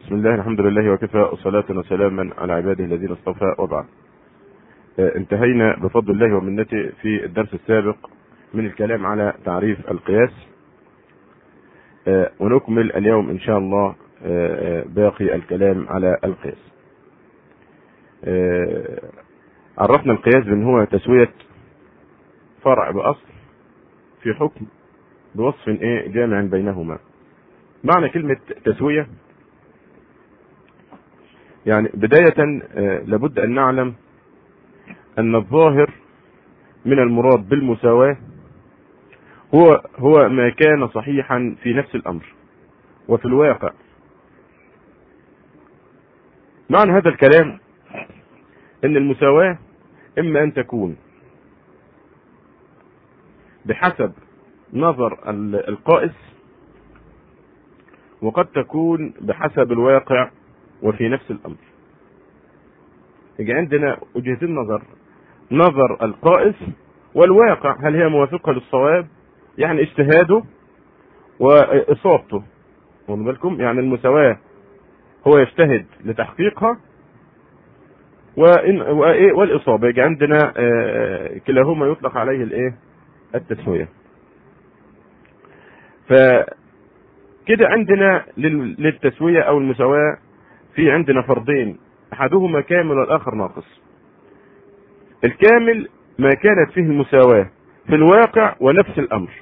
بسم الله الحمد لله وكفى وصلاة وسلاما على عباده الذين اصطفى وبعد. آه، انتهينا بفضل الله ومنته في الدرس السابق من الكلام على تعريف القياس آه، ونكمل اليوم ان شاء الله آه، باقي الكلام على القياس. عرفنا القياس بان هو تسوية فرع باصل في حكم بوصف ايه جامع بينهما. معنى كلمة تسوية يعني بداية لابد أن نعلم أن الظاهر من المراد بالمساواة هو هو ما كان صحيحا في نفس الأمر وفي الواقع معنى هذا الكلام أن المساواة إما أن تكون بحسب نظر القائس وقد تكون بحسب الواقع وفي نفس الامر يجي عندنا وجهتين نظر نظر القائس والواقع هل هي موافقة للصواب يعني اجتهاده واصابته واخد بالكم يعني المساواة هو يجتهد لتحقيقها وإن والإصابة يجي عندنا كلاهما يطلق عليه الإيه؟ التسوية. فكده عندنا للتسوية أو المساواة في عندنا فرضين احدهما كامل والاخر ناقص الكامل ما كانت فيه المساواة في الواقع ونفس الامر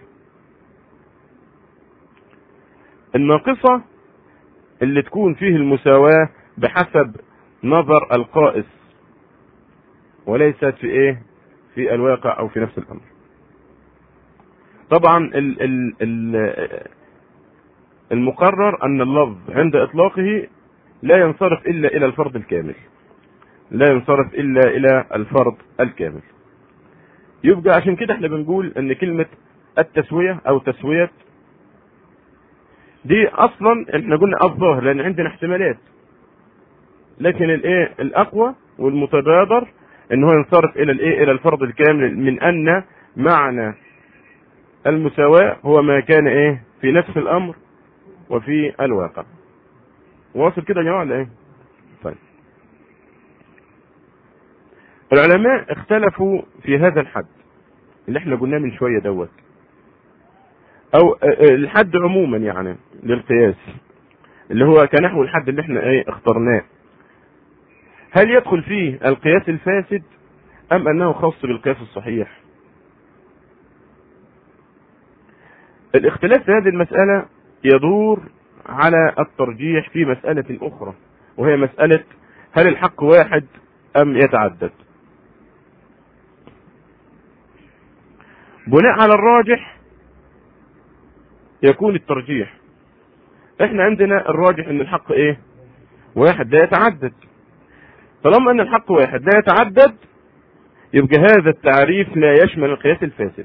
الناقصة اللي تكون فيه المساواة بحسب نظر القائس وليست في ايه في الواقع او في نفس الامر طبعا ال ال ال المقرر ان اللفظ عند اطلاقه لا ينصرف الا الى الفرض الكامل لا ينصرف الا الى الفرض الكامل يبقى عشان كده احنا بنقول ان كلمة التسوية او تسوية دي اصلا احنا قلنا الظاهر لان عندنا احتمالات لكن الايه الاقوى والمتبادر ان هو ينصرف الى الايه الى الفرض الكامل من ان معنى المساواة هو ما كان ايه في نفس الامر وفي الواقع واصل كده يا جماعه ولا ايه؟ طيب. العلماء اختلفوا في هذا الحد اللي احنا قلناه من شويه دوت او الحد عموما يعني للقياس اللي هو كنحو الحد اللي احنا ايه اخترناه هل يدخل فيه القياس الفاسد ام انه خاص بالقياس الصحيح الاختلاف في هذه المسألة يدور على الترجيح في مسألة أخرى وهي مسألة هل الحق واحد أم يتعدد بناء على الراجح يكون الترجيح احنا عندنا الراجح ان الحق ايه واحد لا يتعدد طالما ان الحق واحد لا يتعدد يبقى هذا التعريف لا يشمل القياس الفاسد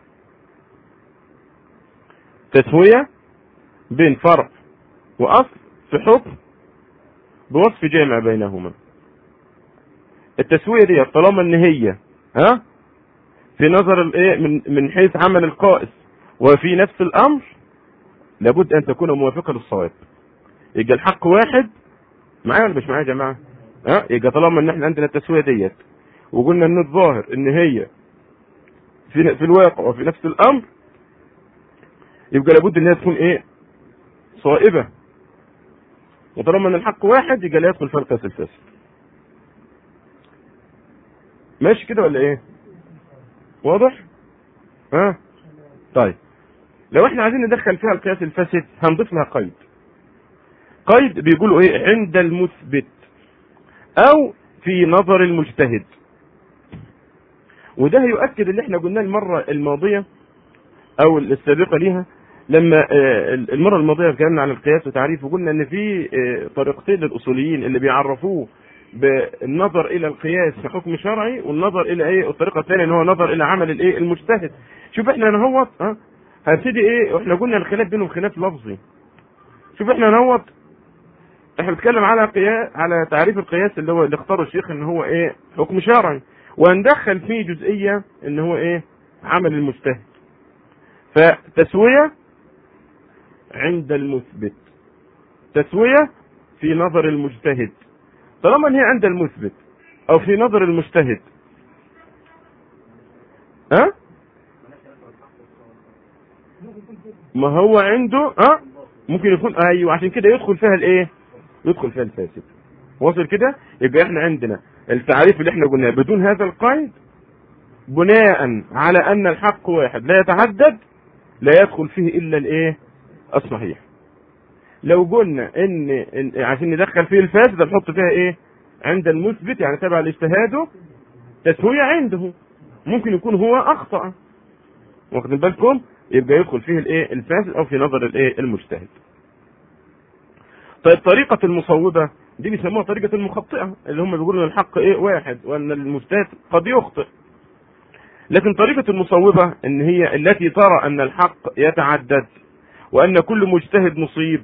تسوية بين فرع واصل في حكم بوصف جامع بينهما التسويه دي طالما ان هي ها في نظر الايه من من حيث عمل القائس وفي نفس الامر لابد ان تكون موافقه للصواب يبقى الحق واحد معايا ولا مش معايا يا جماعه ها يبقى طالما ان احنا عندنا التسويه ديت وقلنا ان الظاهر ان هي في في الواقع وفي نفس الامر يبقى لابد ان هي تكون ايه صائبه وطالما ان الحق واحد يبقى لا يدخل في القياس الفاسد ماشي كده ولا ايه واضح ها طيب لو احنا عايزين ندخل فيها القياس الفاسد هنضيف لها قيد قيد بيقولوا ايه عند المثبت او في نظر المجتهد وده يؤكد اللي احنا قلناه المره الماضيه او السابقه ليها لما المره الماضيه اتكلمنا عن القياس وتعريفه وقلنا ان في طريقتين للاصوليين اللي بيعرفوه بالنظر الى القياس في حكم شرعي والنظر الى ايه الطريقه الثانيه ان هو نظر الى عمل الايه المجتهد شوف احنا نهوت ها هنبتدي ايه واحنا قلنا الخلاف بينهم خلاف لفظي شوف احنا نهوت احنا بنتكلم على قياس على تعريف القياس اللي هو اللي اختاره الشيخ ان هو ايه حكم شرعي وندخل فيه جزئيه ان هو ايه عمل المجتهد فتسويه عند المثبت تسوية في نظر المجتهد طالما ان هي عند المثبت او في نظر المجتهد ها ما هو عنده ها ممكن يكون ايوه عشان كده يدخل فيها الايه يدخل فيها الفاسد وصل كده يبقى احنا عندنا التعريف اللي احنا قلناه بدون هذا القيد بناء على ان الحق واحد لا يتعدد لا يدخل فيه الا الايه الصحيح لو قلنا ان, إن عشان ندخل فيه الفاسد نحط فيها ايه عند المثبت يعني تبع لاجتهاده تسوية عنده ممكن يكون هو اخطأ واخدين بالكم يبقى يدخل فيه الايه الفاسد او في نظر الايه المجتهد طيب طريقة المصوبة دي بيسموها طريقة المخطئة اللي هم بيقولوا ان الحق ايه واحد وان المجتهد قد يخطئ لكن طريقة المصوبة ان هي التي ترى ان الحق يتعدد وان كل مجتهد مصيب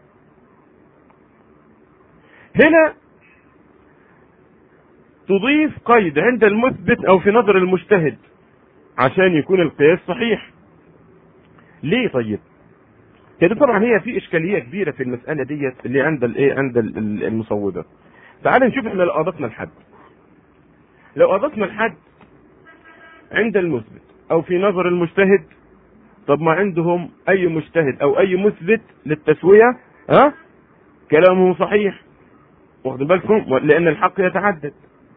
هنا تضيف قيد عند المثبت او في نظر المجتهد عشان يكون القياس صحيح ليه طيب كده طبعا هي في اشكاليه كبيره في المساله ديت اللي عند الايه عند المصوبه تعال نشوف احنا لو اضفنا الحد لو اضفنا الحد عند المثبت او في نظر المجتهد طب ما عندهم اي مجتهد او اي مثبت للتسويه ها كلامه صحيح واخدين بالكم لان الحق يتعدد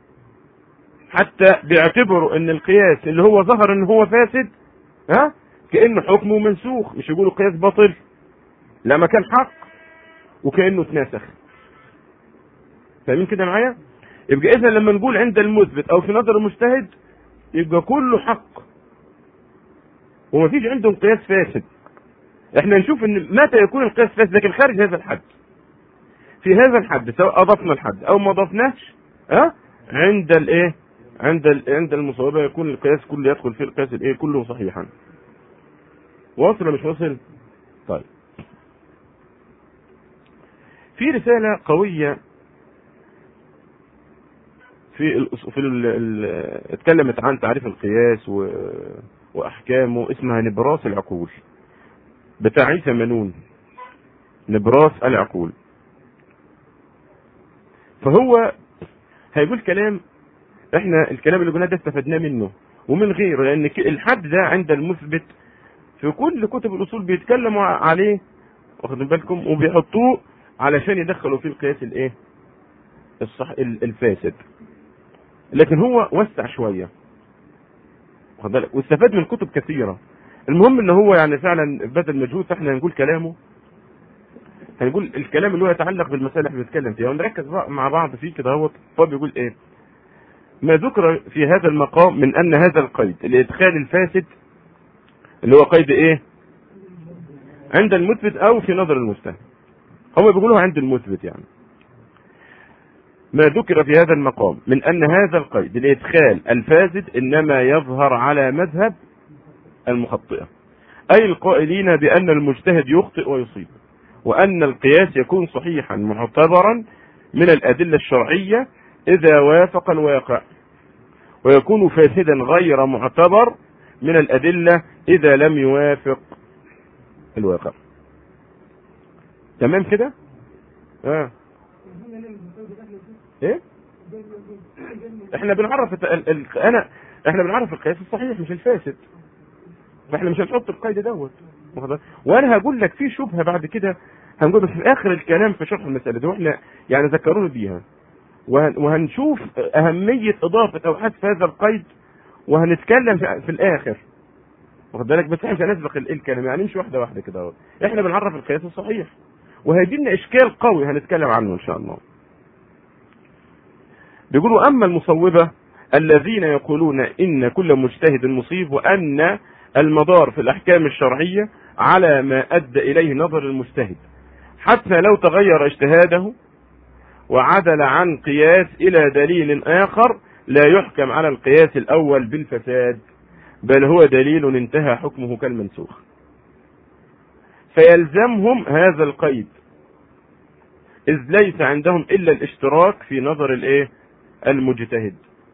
حتى بيعتبروا ان القياس اللي هو ظهر ان هو فاسد ها كانه حكمه منسوخ مش يقولوا قياس باطل لا ما كان حق وكانه اتناسخ فاهمين كده معايا يبقى اذا لما نقول عند المثبت او في نظر المجتهد يبقى كله حق ومفيش عندهم قياس فاسد احنا نشوف ان متى يكون القياس فاسد لكن خارج هذا الحد في هذا الحد سواء اضفنا الحد او ما اضفناش ها عند الايه عند ال عند المصوبه يكون القياس كله يدخل في القياس الايه كله صحيحا واصل ولا مش واصل طيب في رسالة قوية في ال في ال اتكلمت عن تعريف القياس و... واحكامه اسمها نبراس العقول بتاع عيسى منون نبراس العقول فهو هيقول كلام احنا الكلام اللي قلناه ده استفدناه منه ومن غيره لان الحد ده عند المثبت في كل كتب الاصول بيتكلموا عليه واخدين بالكم وبيحطوه علشان يدخلوا فيه القياس الايه الصح الفاسد لكن هو وسع شويه واخد بالك واستفاد من كتب كثيره المهم ان هو يعني فعلا بذل مجهود فاحنا هنقول كلامه هنقول الكلام اللي هو يتعلق بالمسائل اللي احنا بنتكلم فيها ونركز مع بعض فيه كده اهوت هو بيقول ايه ما ذكر في هذا المقام من ان هذا القيد الادخال الفاسد اللي هو قيد ايه عند المثبت او في نظر المجتهد هم بيقولوها عند المثبت يعني ما ذكر في هذا المقام من ان هذا القيد الادخال الفاسد انما يظهر على مذهب المخطئه اي القائلين بان المجتهد يخطئ ويصيب وان القياس يكون صحيحا معتبرا من الادله الشرعيه اذا وافق الواقع ويكون فاسدا غير معتبر من الادله اذا لم يوافق الواقع تمام كده اه ايه احنا بنعرف ال... ال... انا احنا بنعرف القياس الصحيح مش الفاسد فاحنا مش هنحط القيد دوت وانا هقول لك في شبهه بعد كده هنقول بس في اخر الكلام في شرح المساله دي واحنا يعني ذكرونا بيها وهن... وهنشوف اهميه اضافه او حذف هذا القيد وهنتكلم في, في الاخر واخد بالك بس احنا مش هنسبق الكلام يعني نمشي واحده واحده كده اهو احنا بنعرف القياس الصحيح وهيجي لنا اشكال قوي هنتكلم عنه ان شاء الله بيقولوا اما المصوبه الذين يقولون ان كل مجتهد مصيب وان المدار في الاحكام الشرعيه على ما ادى اليه نظر المجتهد حتى لو تغير اجتهاده وعدل عن قياس الى دليل اخر لا يحكم على القياس الاول بالفساد بل هو دليل انتهى حكمه كالمنسوخ فيلزمهم هذا القيد إذ ليس عندهم إلا الاشتراك في نظر الإيه؟ المجتهد.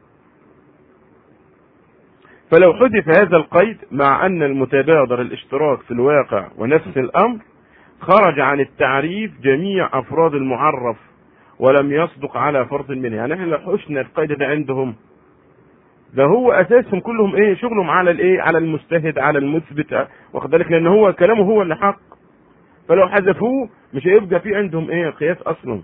فلو حذف هذا القيد مع أن المتبادر الاشتراك في الواقع ونفس الأمر خرج عن التعريف جميع افراد المعرف ولم يصدق على فرد منه يعني احنا لو حشنا القيد ده عندهم ده هو اساسهم كلهم ايه شغلهم على الايه على المجتهد على المثبت واخد بالك لان هو كلامه هو اللي حق فلو حذفوه مش هيبقى في عندهم ايه قياس اصلا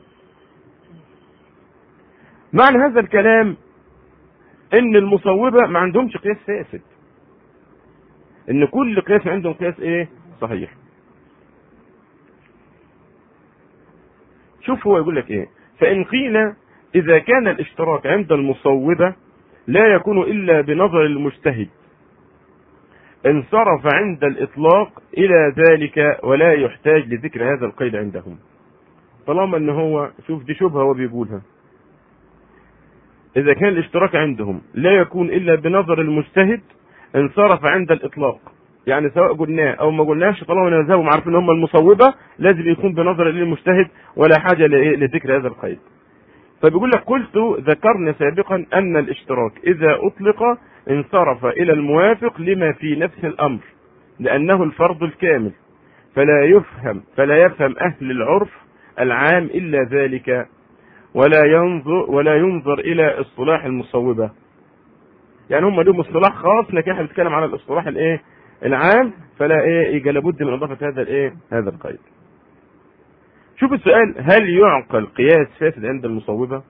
معنى هذا الكلام ان المصوبة ما عندهمش قياس فاسد ان كل قياس عندهم قياس ايه صحيح شوف هو يقول لك ايه فان قيل اذا كان الاشتراك عند المصوبة لا يكون الا بنظر المجتهد انصرف عند الاطلاق الى ذلك ولا يحتاج لذكر هذا القيد عندهم طالما ان هو شوف دي شبهه هو بيقولها اذا كان الاشتراك عندهم لا يكون الا بنظر المجتهد انصرف عند الاطلاق يعني سواء قلناه او ما قلناش طالما نذهبهم عارفين ان هم المصوبه لازم يكون بنظر للمجتهد ولا حاجه لذكر هذا القيد فبيقول لك قلت ذكرنا سابقا ان الاشتراك اذا اطلق انصرف الى الموافق لما في نفس الامر لانه الفرض الكامل فلا يفهم فلا يفهم اهل العرف العام الا ذلك ولا ينظر ولا ينظر الى اصطلاح المصوبه يعني هم لهم اصطلاح خاص لكن احنا بنتكلم على الاصطلاح الايه العام فلا ايه يبقى لابد من اضافه هذا الايه هذا القيد شوف السؤال هل يعقل قياس فاسد عند المصوبه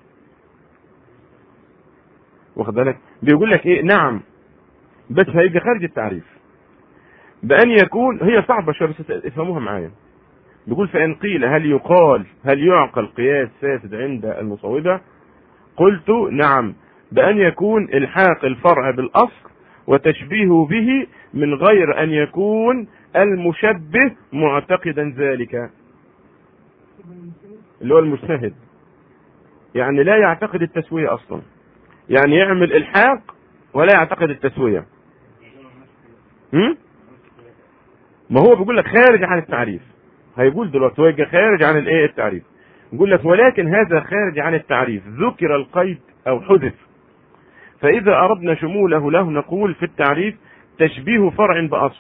واخد بالك بيقول لك ايه نعم بس هيبقى خارج التعريف بان يكون هي صعبه شويه بس افهموها معايا بيقول فان قيل هل يقال هل يعقل قياس فاسد عند المصوبه قلت نعم بان يكون الحاق الفرع بالاصل وتشبيهه به من غير ان يكون المشبه معتقدا ذلك اللي هو المجتهد يعني لا يعتقد التسوية اصلا يعني يعمل الحاق ولا يعتقد التسوية هم؟ ما هو بيقول لك خارج عن التعريف هيقول دلوقتي هو خارج عن الايه التعريف يقول لك ولكن هذا خارج عن التعريف ذكر القيد او حذف فاذا اردنا شموله له نقول في التعريف تشبيه فرع باصل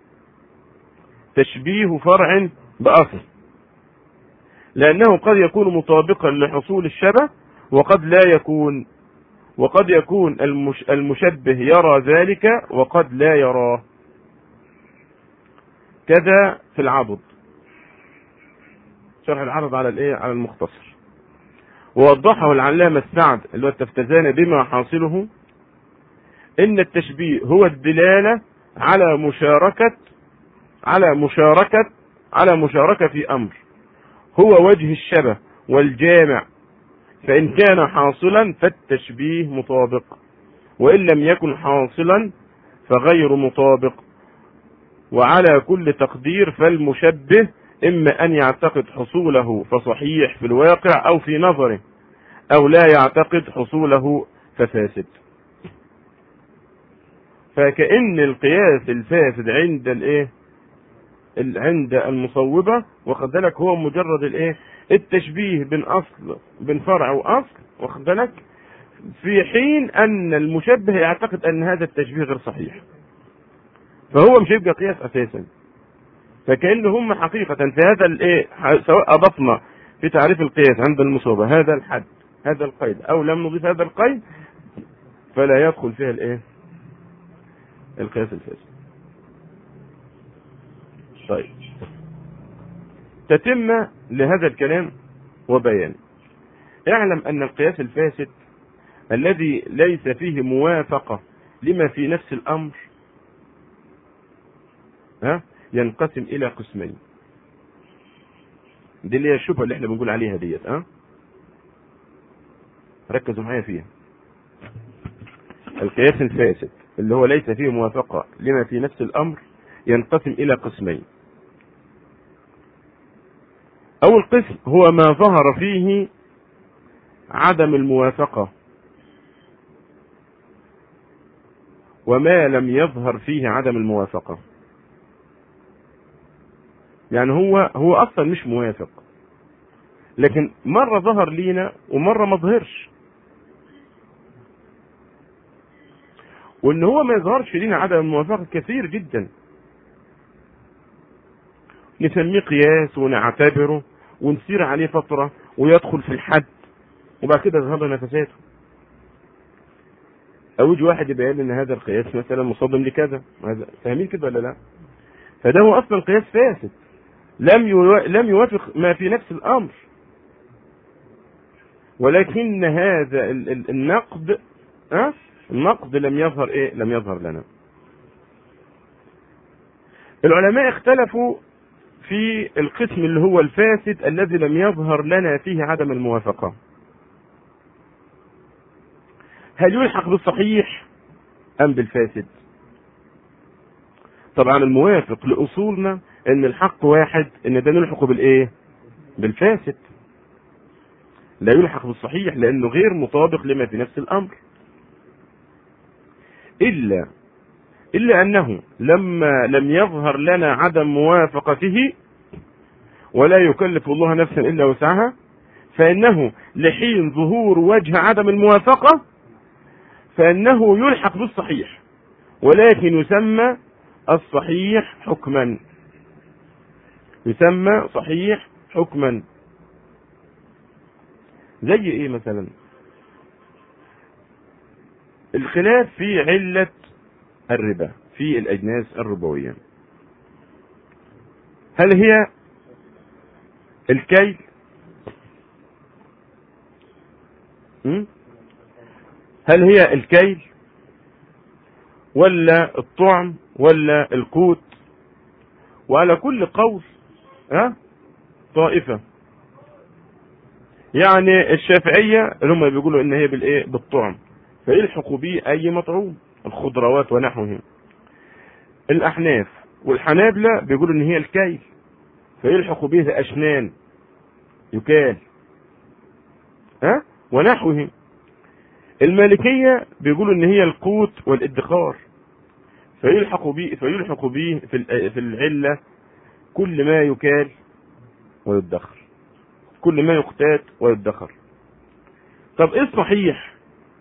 تشبيه فرع باصل لانه قد يكون مطابقا لحصول الشبه وقد لا يكون وقد يكون المش المشبه يرى ذلك وقد لا يراه كذا في العضد شرح العرض على الايه على المختصر ووضحه العلامة السعد اللي هو التفتزان بما حاصله ان التشبيه هو الدلالة على مشاركة على مشاركة على مشاركة في امر هو وجه الشبه والجامع فإن كان حاصلا فالتشبيه مطابق وإن لم يكن حاصلا فغير مطابق وعلى كل تقدير فالمشبه إما أن يعتقد حصوله فصحيح في الواقع أو في نظره أو لا يعتقد حصوله ففاسد فكأن القياس الفاسد عند الايه عند المصوبة واخد بالك هو مجرد الايه التشبيه بين اصل بين فرع واصل واخد بالك في حين ان المشبه يعتقد ان هذا التشبيه غير صحيح فهو مش هيبقى قياس اساسا فكأن هم حقيقة في هذا الايه سواء اضفنا في تعريف القياس عند المصوبة هذا الحد هذا القيد او لم نضيف هذا القيد فلا يدخل فيها الايه القياس الفاسد طيب تتم لهذا الكلام وبيان اعلم ان القياس الفاسد الذي ليس فيه موافقة لما في نفس الامر ها ينقسم الى قسمين دي اللي هي الشبهه اللي احنا بنقول عليها ديت ها ركزوا معايا فيها القياس الفاسد اللي هو ليس فيه موافقة لما في نفس الامر ينقسم الى قسمين اول قسم هو ما ظهر فيه عدم الموافقة وما لم يظهر فيه عدم الموافقة يعني هو هو اصلا مش موافق لكن مرة ظهر لينا ومرة ما ظهرش وان هو ما يظهرش لينا عدم الموافقة كثير جدا نسميه قياس ونعتبره ونسير عليه فترة ويدخل في الحد وبعد كده يظهر له نفساته او يجي واحد يبين ان هذا القياس مثلا مصادم لكذا هذا فاهمين كده ولا لا فده هو اصلا قياس فاسد لم يو... لم يوافق ما في نفس الامر ولكن هذا ال... ال... النقد أه؟ النقد لم يظهر ايه لم يظهر لنا العلماء اختلفوا في القسم اللي هو الفاسد الذي لم يظهر لنا فيه عدم الموافقه هل يلحق بالصحيح ام بالفاسد طبعا الموافق لاصولنا ان الحق واحد ان ده نلحقه بالايه بالفاسد لا يلحق بالصحيح لانه غير مطابق لما في نفس الامر الا الا انه لما لم يظهر لنا عدم موافقته ولا يكلف الله نفسا الا وسعها فانه لحين ظهور وجه عدم الموافقه فانه يلحق بالصحيح ولكن يسمى الصحيح حكما يسمى صحيح حكما زي ايه مثلا الخلاف في علة الربا في الأجناس الربوية هل هي الكيل هل هي الكيل ولا الطعم ولا القوت وعلى كل قول ها طائفة يعني الشافعية اللي هم بيقولوا ان هي بالايه بالطعم فيلحقوا به اي مطعوم الخضروات ونحوهم الاحناف والحنابلة بيقولوا ان هي الكيل فيلحقوا به اشنان يكال ها ونحوهم المالكية بيقولوا ان هي القوت والادخار فيلحق به فيلحق به في في العلة كل ما يكال ويدخر كل ما يقتات ويدخر طب ايه الصحيح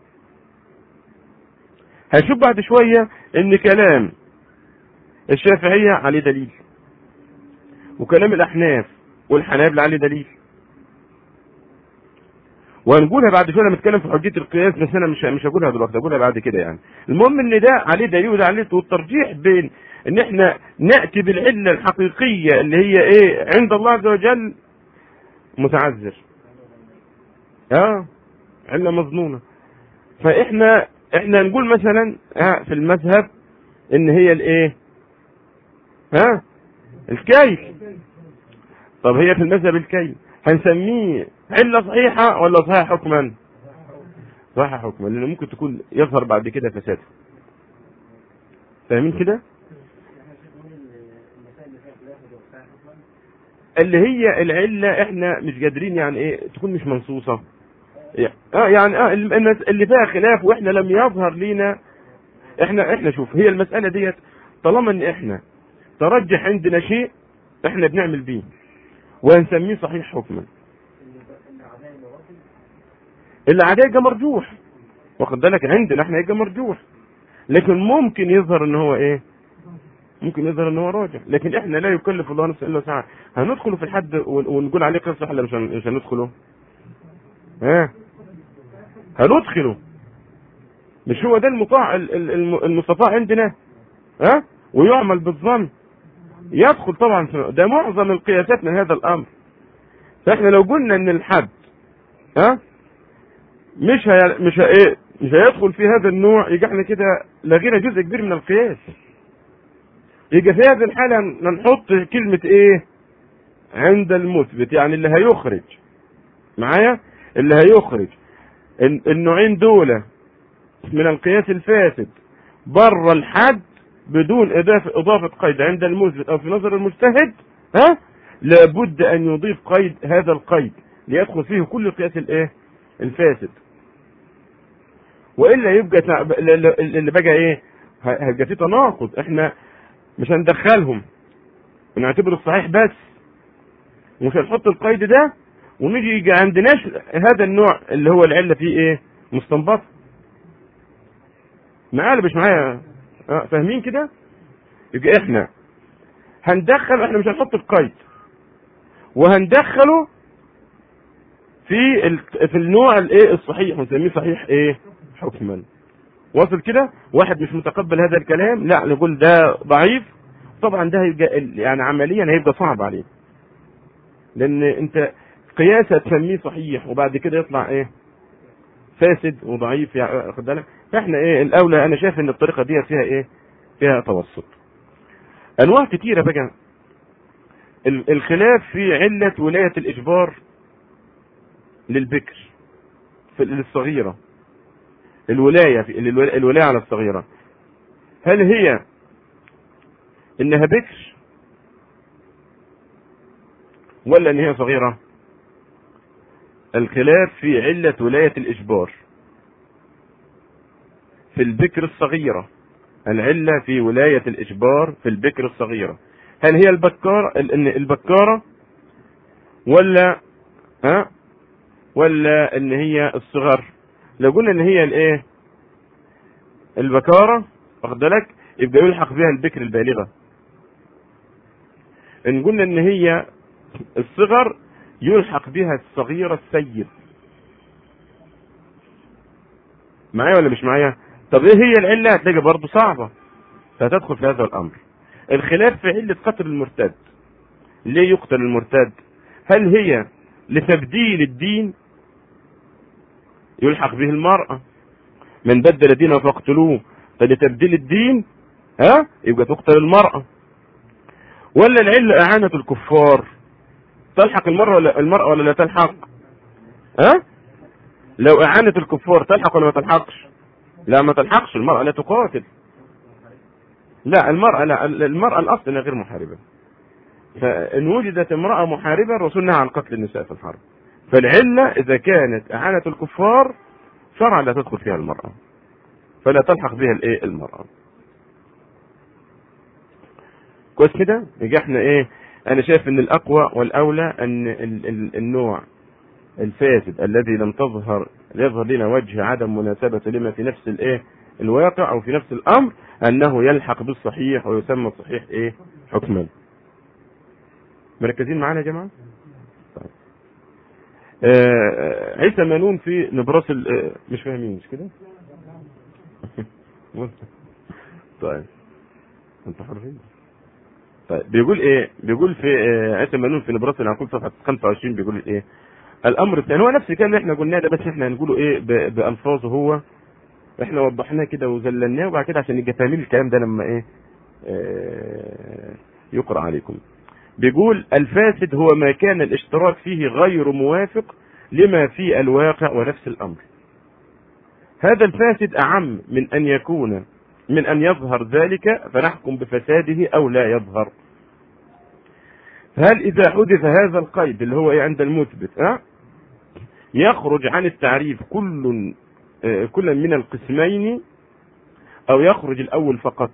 هنشوف بعد شوية ان كلام الشافعية عليه دليل وكلام الاحناف والحنابلة عليه دليل وهنقولها بعد شويه لما نتكلم في حجيه القياس بس انا مش مش هقولها دلوقتي هقولها بعد كده يعني المهم ان ده عليه دليل وده عليه والترجيح بين ان احنا ناتي بالعله الحقيقيه اللي هي ايه عند الله عز وجل متعذر اه عله مظنونه فاحنا احنا نقول مثلا ها في المذهب ان هي الايه ها الكيل طب هي في المذهب الكيل هنسميه علة صحيحة ولا صحيحة حكما؟ صحيحة حكما لأنه ممكن تكون يظهر بعد كده فساد. فاهمين كده؟ اللي هي العلة احنا مش قادرين يعني ايه تكون مش منصوصة. اه يعني اه اللي فيها خلاف واحنا لم يظهر لينا احنا احنا شوف هي المسألة ديت طالما ان احنا ترجح عندنا شيء احنا بنعمل بيه وهنسميه صحيح حكما اللي عليه يبقى مرجوح واخد بالك عندنا احنا يبقى مرجوح لكن ممكن يظهر ان هو ايه ممكن يظهر ان هو راجع لكن احنا لا يكلف الله نفسا الا وسعها هندخله في الحد ونقول عليه قصه ولا مش مش هندخله ها هندخله مش هو ده المطاع المستطاع عندنا ها ويعمل بالظن يدخل طبعا في ده معظم القياسات من هذا الامر فاحنا لو قلنا ان الحد ها مش هي مش هي ايه مش هيدخل في هذا النوع يبقى احنا كده لغينا جزء كبير من القياس يبقى في هذه الحاله نحط كلمه ايه عند المثبت يعني اللي هيخرج معايا اللي هيخرج النوعين دول من القياس الفاسد بره الحد بدون اضافه اضافه قيد عند المثبت او في نظر المجتهد ها لابد ان يضيف قيد هذا القيد ليدخل فيه كل القياس الايه الفاسد والا يبقى اللي بقى ايه هيبقى في تناقض احنا مش هندخلهم ونعتبر الصحيح بس ومش هنحط القيد ده ونيجي يجي عندناش هذا النوع اللي هو العله فيه ايه مستنبط معايا مش معايا اه فاهمين كده يبقى احنا هندخل احنا مش هنحط القيد وهندخله في ال... في النوع الايه الصحيح ونسميه صحيح ايه حكما واصل كده واحد مش متقبل هذا الكلام لا نقول ده ضعيف طبعا ده هيبقى يعني عمليا هيبقى صعب عليه لان انت قياسه تسميه صحيح وبعد كده يطلع ايه فاسد وضعيف يعني خد بالك فاحنا ايه الاولى انا شايف ان الطريقه دي فيها ايه فيها توسط انواع كتيره بقى الخلاف في علة ولاية الإجبار للبكر في الصغيرة الولاية في الولاية على الصغيرة هل هي إنها بكر ولا إن هي صغيرة؟ الخلاف في علة ولاية الإجبار في البكر الصغيرة العلة في ولاية الإجبار في البكر الصغيرة هل هي البكارة البكارة ولا ها ولا ان هي الصغر لو قلنا ان هي الايه البكارة واخد بالك يبقى يلحق بها البكر البالغة ان قلنا ان هي الصغر يلحق بها الصغيرة السيد معايا ولا مش معايا طب ايه هي العلة هتلاقي برضه صعبة فهتدخل في هذا الامر الخلاف في علة قتل المرتد ليه يقتل المرتد هل هي لتبديل الدين يلحق به المرأة من بدل دينه فاقتلوه فلتبديل الدين ها يبقى تقتل المرأة ولا العلة إعانة الكفار تلحق المرأة ولا المرأة ولا لا تلحق ها لو إعانة الكفار تلحق ولا ما تلحقش لا ما تلحقش المرأة لا تقاتل لا المرأة لا المرأة الأصل أنها غير محاربة فإن وجدت امرأة محاربة الرسول نهى عن قتل النساء في الحرب فالعلة إذا كانت إعانة الكفار شرعا لا تدخل فيها المرأة فلا تلحق بها الإيه المرأة كويس كده يبقى احنا ايه انا شايف ان الاقوى والاولى ان ال ال النوع الفاسد الذي لم تظهر يظهر لنا وجه عدم مناسبة لما في نفس الايه الواقع او في نفس الامر انه يلحق بالصحيح ويسمى الصحيح ايه حكما مركزين معانا يا جماعه طيب. آه عيسى مانون في نبراس آه مش فاهمين مش كده طيب انت حرفين طيب بيقول ايه بيقول في آه عيسى مانون في نبراس العقول صفحه 25 بيقول ايه الامر الثاني هو نفس الكلام اللي احنا قلناه ده بس احنا هنقوله ايه بالفاظه هو احنا وضحناه كده وذللناه وبعد كده عشان يبقى فاهمين الكلام ده لما ايه اه يقرا عليكم بيقول الفاسد هو ما كان الاشتراك فيه غير موافق لما في الواقع ونفس الامر هذا الفاسد اعم من ان يكون من ان يظهر ذلك فنحكم بفساده او لا يظهر هل اذا حدث هذا القيد اللي هو ايه عند المثبت ها يخرج عن التعريف كل كل من القسمين او يخرج الاول فقط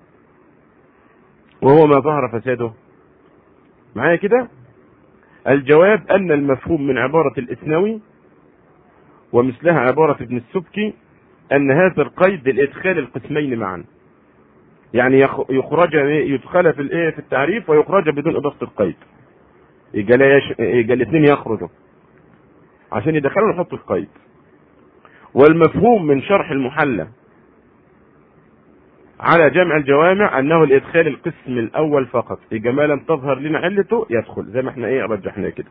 وهو ما ظهر فساده معايا كده الجواب ان المفهوم من عبارة الاسنوي ومثلها عبارة ابن السبكي ان هذا القيد لادخال القسمين معا يعني يخرج يدخل في الايه في التعريف ويخرج بدون اضافة القيد يبقى يش... الاثنين يخرجوا عشان يدخلوا يحطوا القيد والمفهوم من شرح المحلى على جمع الجوامع انه لادخال القسم الاول فقط يبقى ما لم تظهر لنا علته يدخل زي ما احنا ايه رجحناه كده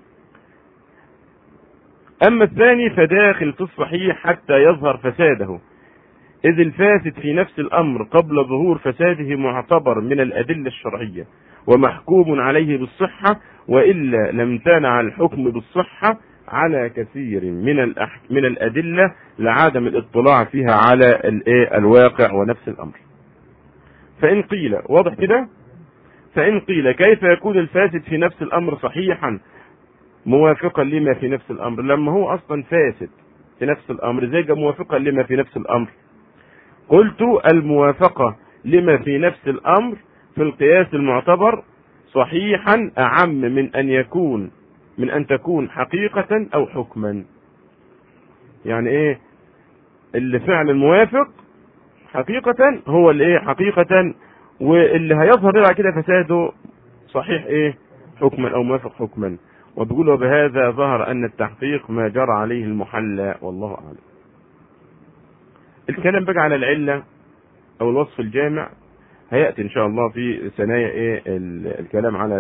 اما الثاني فداخل في الصحيح حتى يظهر فساده اذ الفاسد في نفس الامر قبل ظهور فساده معتبر من الادله الشرعيه ومحكوم عليه بالصحه والا لم تنع الحكم بالصحه على كثير من الأح... من الأدلة لعدم الاطلاع فيها على الايه الواقع ونفس الأمر. فإن قيل واضح كده؟ فإن قيل كيف يكون الفاسد في نفس الأمر صحيحا موافقا لما في نفس الأمر لما هو أصلا فاسد في نفس الأمر زي موافقا لما في نفس الأمر قلت الموافقة لما في نفس الأمر في القياس المعتبر صحيحا أعم من أن يكون من ان تكون حقيقة او حكما يعني ايه اللي فعل الموافق حقيقة هو اللي ايه حقيقة واللي هيظهر بعد كده فساده صحيح ايه حكما او موافق حكما وبيقول وبهذا ظهر ان التحقيق ما جرى عليه المحلى والله اعلم الكلام بقى على العله او الوصف الجامع هياتي ان شاء الله في ثنايا ايه الكلام على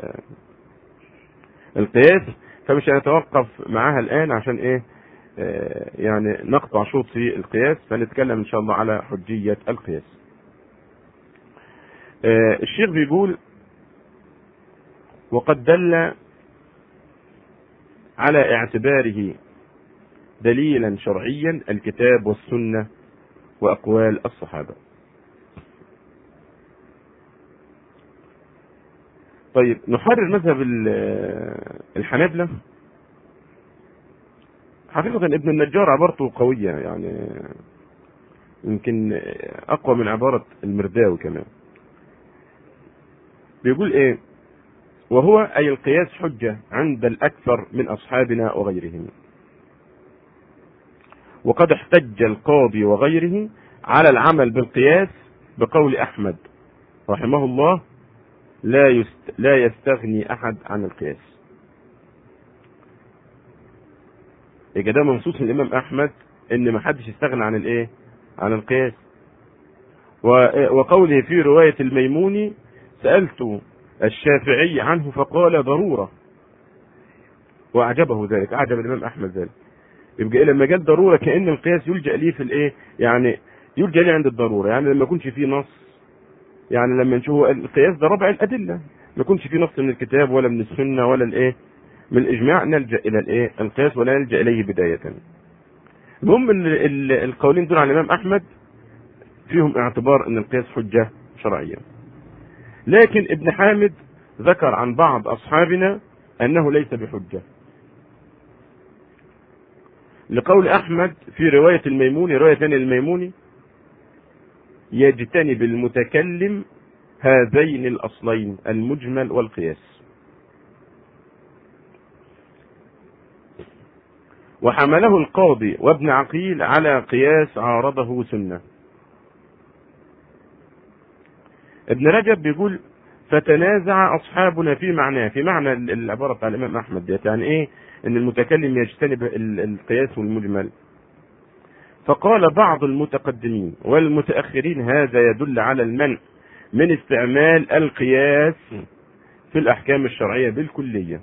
القياس فمش هنتوقف معاها الان عشان ايه آه يعني نقطع شوط في القياس فنتكلم ان شاء الله على حجيه القياس آه الشيخ بيقول وقد دل على اعتباره دليلا شرعيا الكتاب والسنه واقوال الصحابه طيب نحرر مذهب الحنابلة حقيقة ابن النجار عبارته قوية يعني يمكن أقوى من عبارة المرداوي كمان بيقول إيه وهو أي القياس حجة عند الأكثر من أصحابنا وغيرهم وقد احتج القاضي وغيره على العمل بالقياس بقول أحمد رحمه الله لا يست... لا يستغني احد عن القياس. يبقى ده منصوص من الامام احمد ان ما حدش يستغنى عن الايه؟ عن القياس. و... وقوله في روايه الميموني سالت الشافعي عنه فقال ضروره. واعجبه ذلك، اعجب الامام احمد ذلك. يبقى لما قال ضروره كان القياس يلجا ليه في الايه؟ يعني يلجا ليه عند الضروره، يعني لما يكونش فيه نص يعني لما نشوف القياس ده ربع الادله ما يكونش في نص من الكتاب ولا من السنه ولا الايه من الاجماع نلجا الى الايه القياس ولا نلجا اليه بدايه المهم ان القولين دول عن الامام احمد فيهم اعتبار ان القياس حجه شرعيه لكن ابن حامد ذكر عن بعض اصحابنا انه ليس بحجه لقول احمد في روايه الميموني روايه ثانيه الميموني يجتنب المتكلم هذين الاصلين المجمل والقياس وحمله القاضي وابن عقيل على قياس عارضه سنه ابن رجب بيقول فتنازع اصحابنا في معناه في معنى العباره بتاع الامام احمد ديت يعني ايه ان المتكلم يجتنب القياس والمجمل فقال بعض المتقدمين والمتأخرين هذا يدل على المنع من استعمال القياس في الأحكام الشرعية بالكلية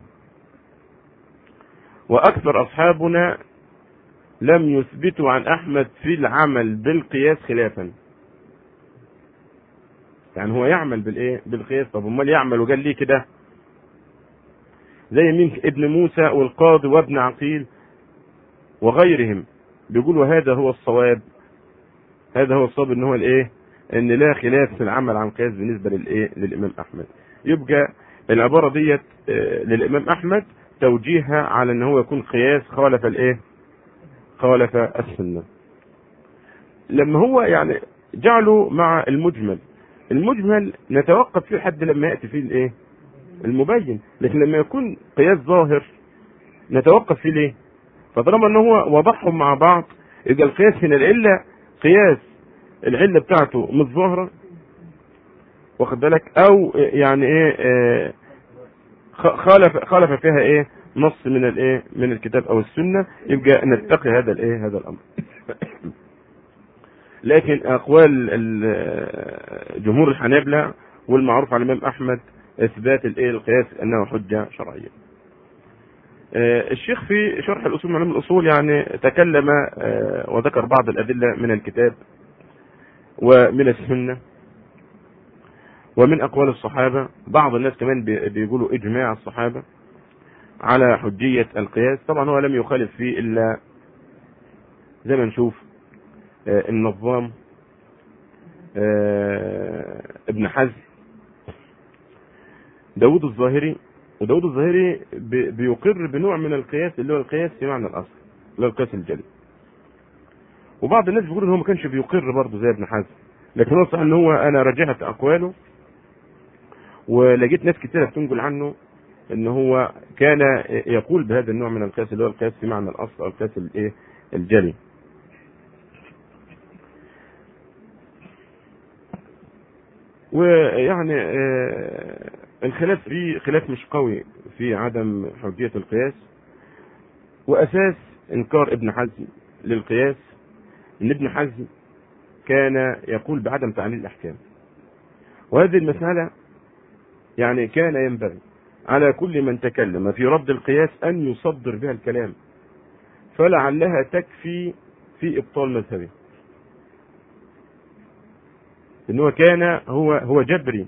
وأكثر أصحابنا لم يثبتوا عن أحمد في العمل بالقياس خلافا يعني هو يعمل بالايه بالقياس طب امال يعمل وقال ليه كده زي مين ابن موسى والقاضي وابن عقيل وغيرهم بيقول وهذا هو الصواب هذا هو الصواب ان هو الايه ان لا خلاف في العمل عن قياس بالنسبه للايه للامام احمد يبقى العباره ديت للامام احمد توجيهها على ان هو يكون قياس خالف الايه خالف السنه لما هو يعني جعله مع المجمل المجمل نتوقف فيه لحد لما ياتي فيه الايه المبين لكن لما يكون قياس ظاهر نتوقف فيه ليه فطالما ان هو وضعهم مع بعض يبقى القياس هنا العله قياس العله بتاعته مش ظاهره واخد بالك او يعني ايه آه خالف خالف فيها ايه نص من الايه من الكتاب او السنه يبقى نتقي هذا الايه هذا الامر لكن اقوال جمهور الحنابلة والمعروف عن الامام احمد اثبات الايه القياس انه حجه شرعيه الشيخ في شرح الاصول من الاصول يعني تكلم وذكر بعض الادله من الكتاب ومن السنه ومن اقوال الصحابه بعض الناس كمان بيقولوا اجماع الصحابه على حجيه القياس طبعا هو لم يخالف فيه الا زي ما نشوف النظام ابن حزم داود الظاهري وداود الظاهري بيقر بنوع من القياس اللي هو القياس في معنى الاصل اللي هو القياس الجلي وبعض الناس بيقول ان هو ما كانش بيقر برضه زي ابن حزم لكن هو صح ان هو انا راجعت اقواله ولقيت ناس كتيره بتنقل عنه ان هو كان يقول بهذا النوع من القياس اللي هو القياس في معنى الاصل او القياس الايه الجلي ويعني آه، الخلاف فيه خلاف مش قوي في عدم حجية القياس وأساس إنكار ابن حزم للقياس إن ابن حزم كان يقول بعدم تعليل الأحكام وهذه المسألة يعني كان ينبغي على كل من تكلم في رد القياس أن يصدر بها الكلام فلعلها تكفي في إبطال مذهبه إن هو كان هو هو جبري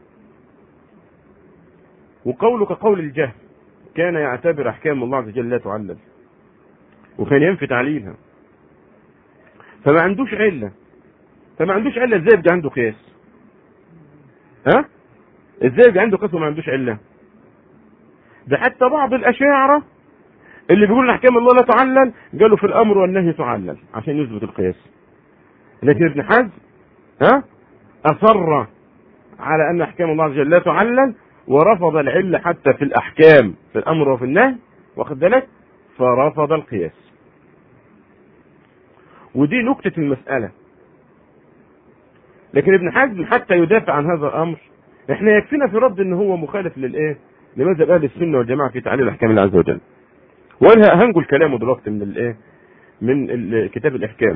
وقوله كقول الجهل كان يعتبر أحكام الله عز وجل لا تعلل وكان ينفي تعليلها فما عندوش علة فما عندوش علة ازاي يبقى عنده قياس ها ازاي يبقى عنده قياس وما عندوش علة ده حتى بعض الأشاعرة اللي بيقول احكام الله لا تعلل قالوا في الامر والنهي تعلل عشان يثبت القياس لكن ابن حزم ها اصر على ان احكام الله عز وجل لا تعلل ورفض العله حتى في الاحكام في الامر وفي النهي واخد بالك فرفض القياس ودي نكتة المسألة لكن ابن حزم حتى يدافع عن هذا الأمر احنا يكفينا في رد ان هو مخالف للايه لمذهب اهل السنة والجماعة في تعليل احكام الله عز وجل وانا هنقول كلامه دلوقتي من الايه من كتاب الاحكام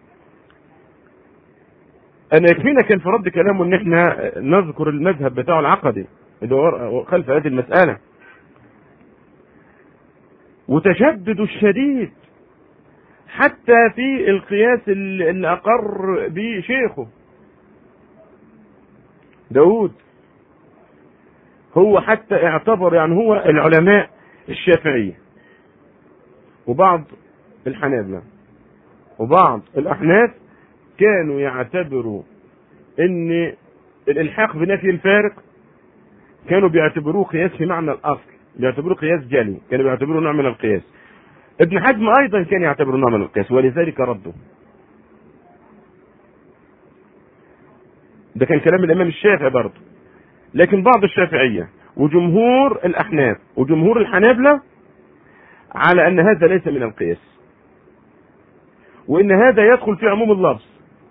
انا يكفينا كان في رد كلامه ان احنا نذكر المذهب بتاعه العقدي اللي هو خلف هذه المسألة وتشدد الشديد حتى في القياس اللي اقر به شيخه داود هو حتى اعتبر يعني هو العلماء الشافعية وبعض الحنابلة وبعض الأحناف كانوا يعتبروا ان الالحاق بنفي الفارق كانوا بيعتبروه قياس في معنى الاصل بيعتبروه قياس جلي كانوا بيعتبروه نوع من القياس ابن حزم ايضا كان يعتبره نوع من القياس ولذلك رده ده كان كلام الامام الشافعي برضه لكن بعض الشافعيه وجمهور الاحناف وجمهور الحنابله على ان هذا ليس من القياس وان هذا يدخل في عموم اللفظ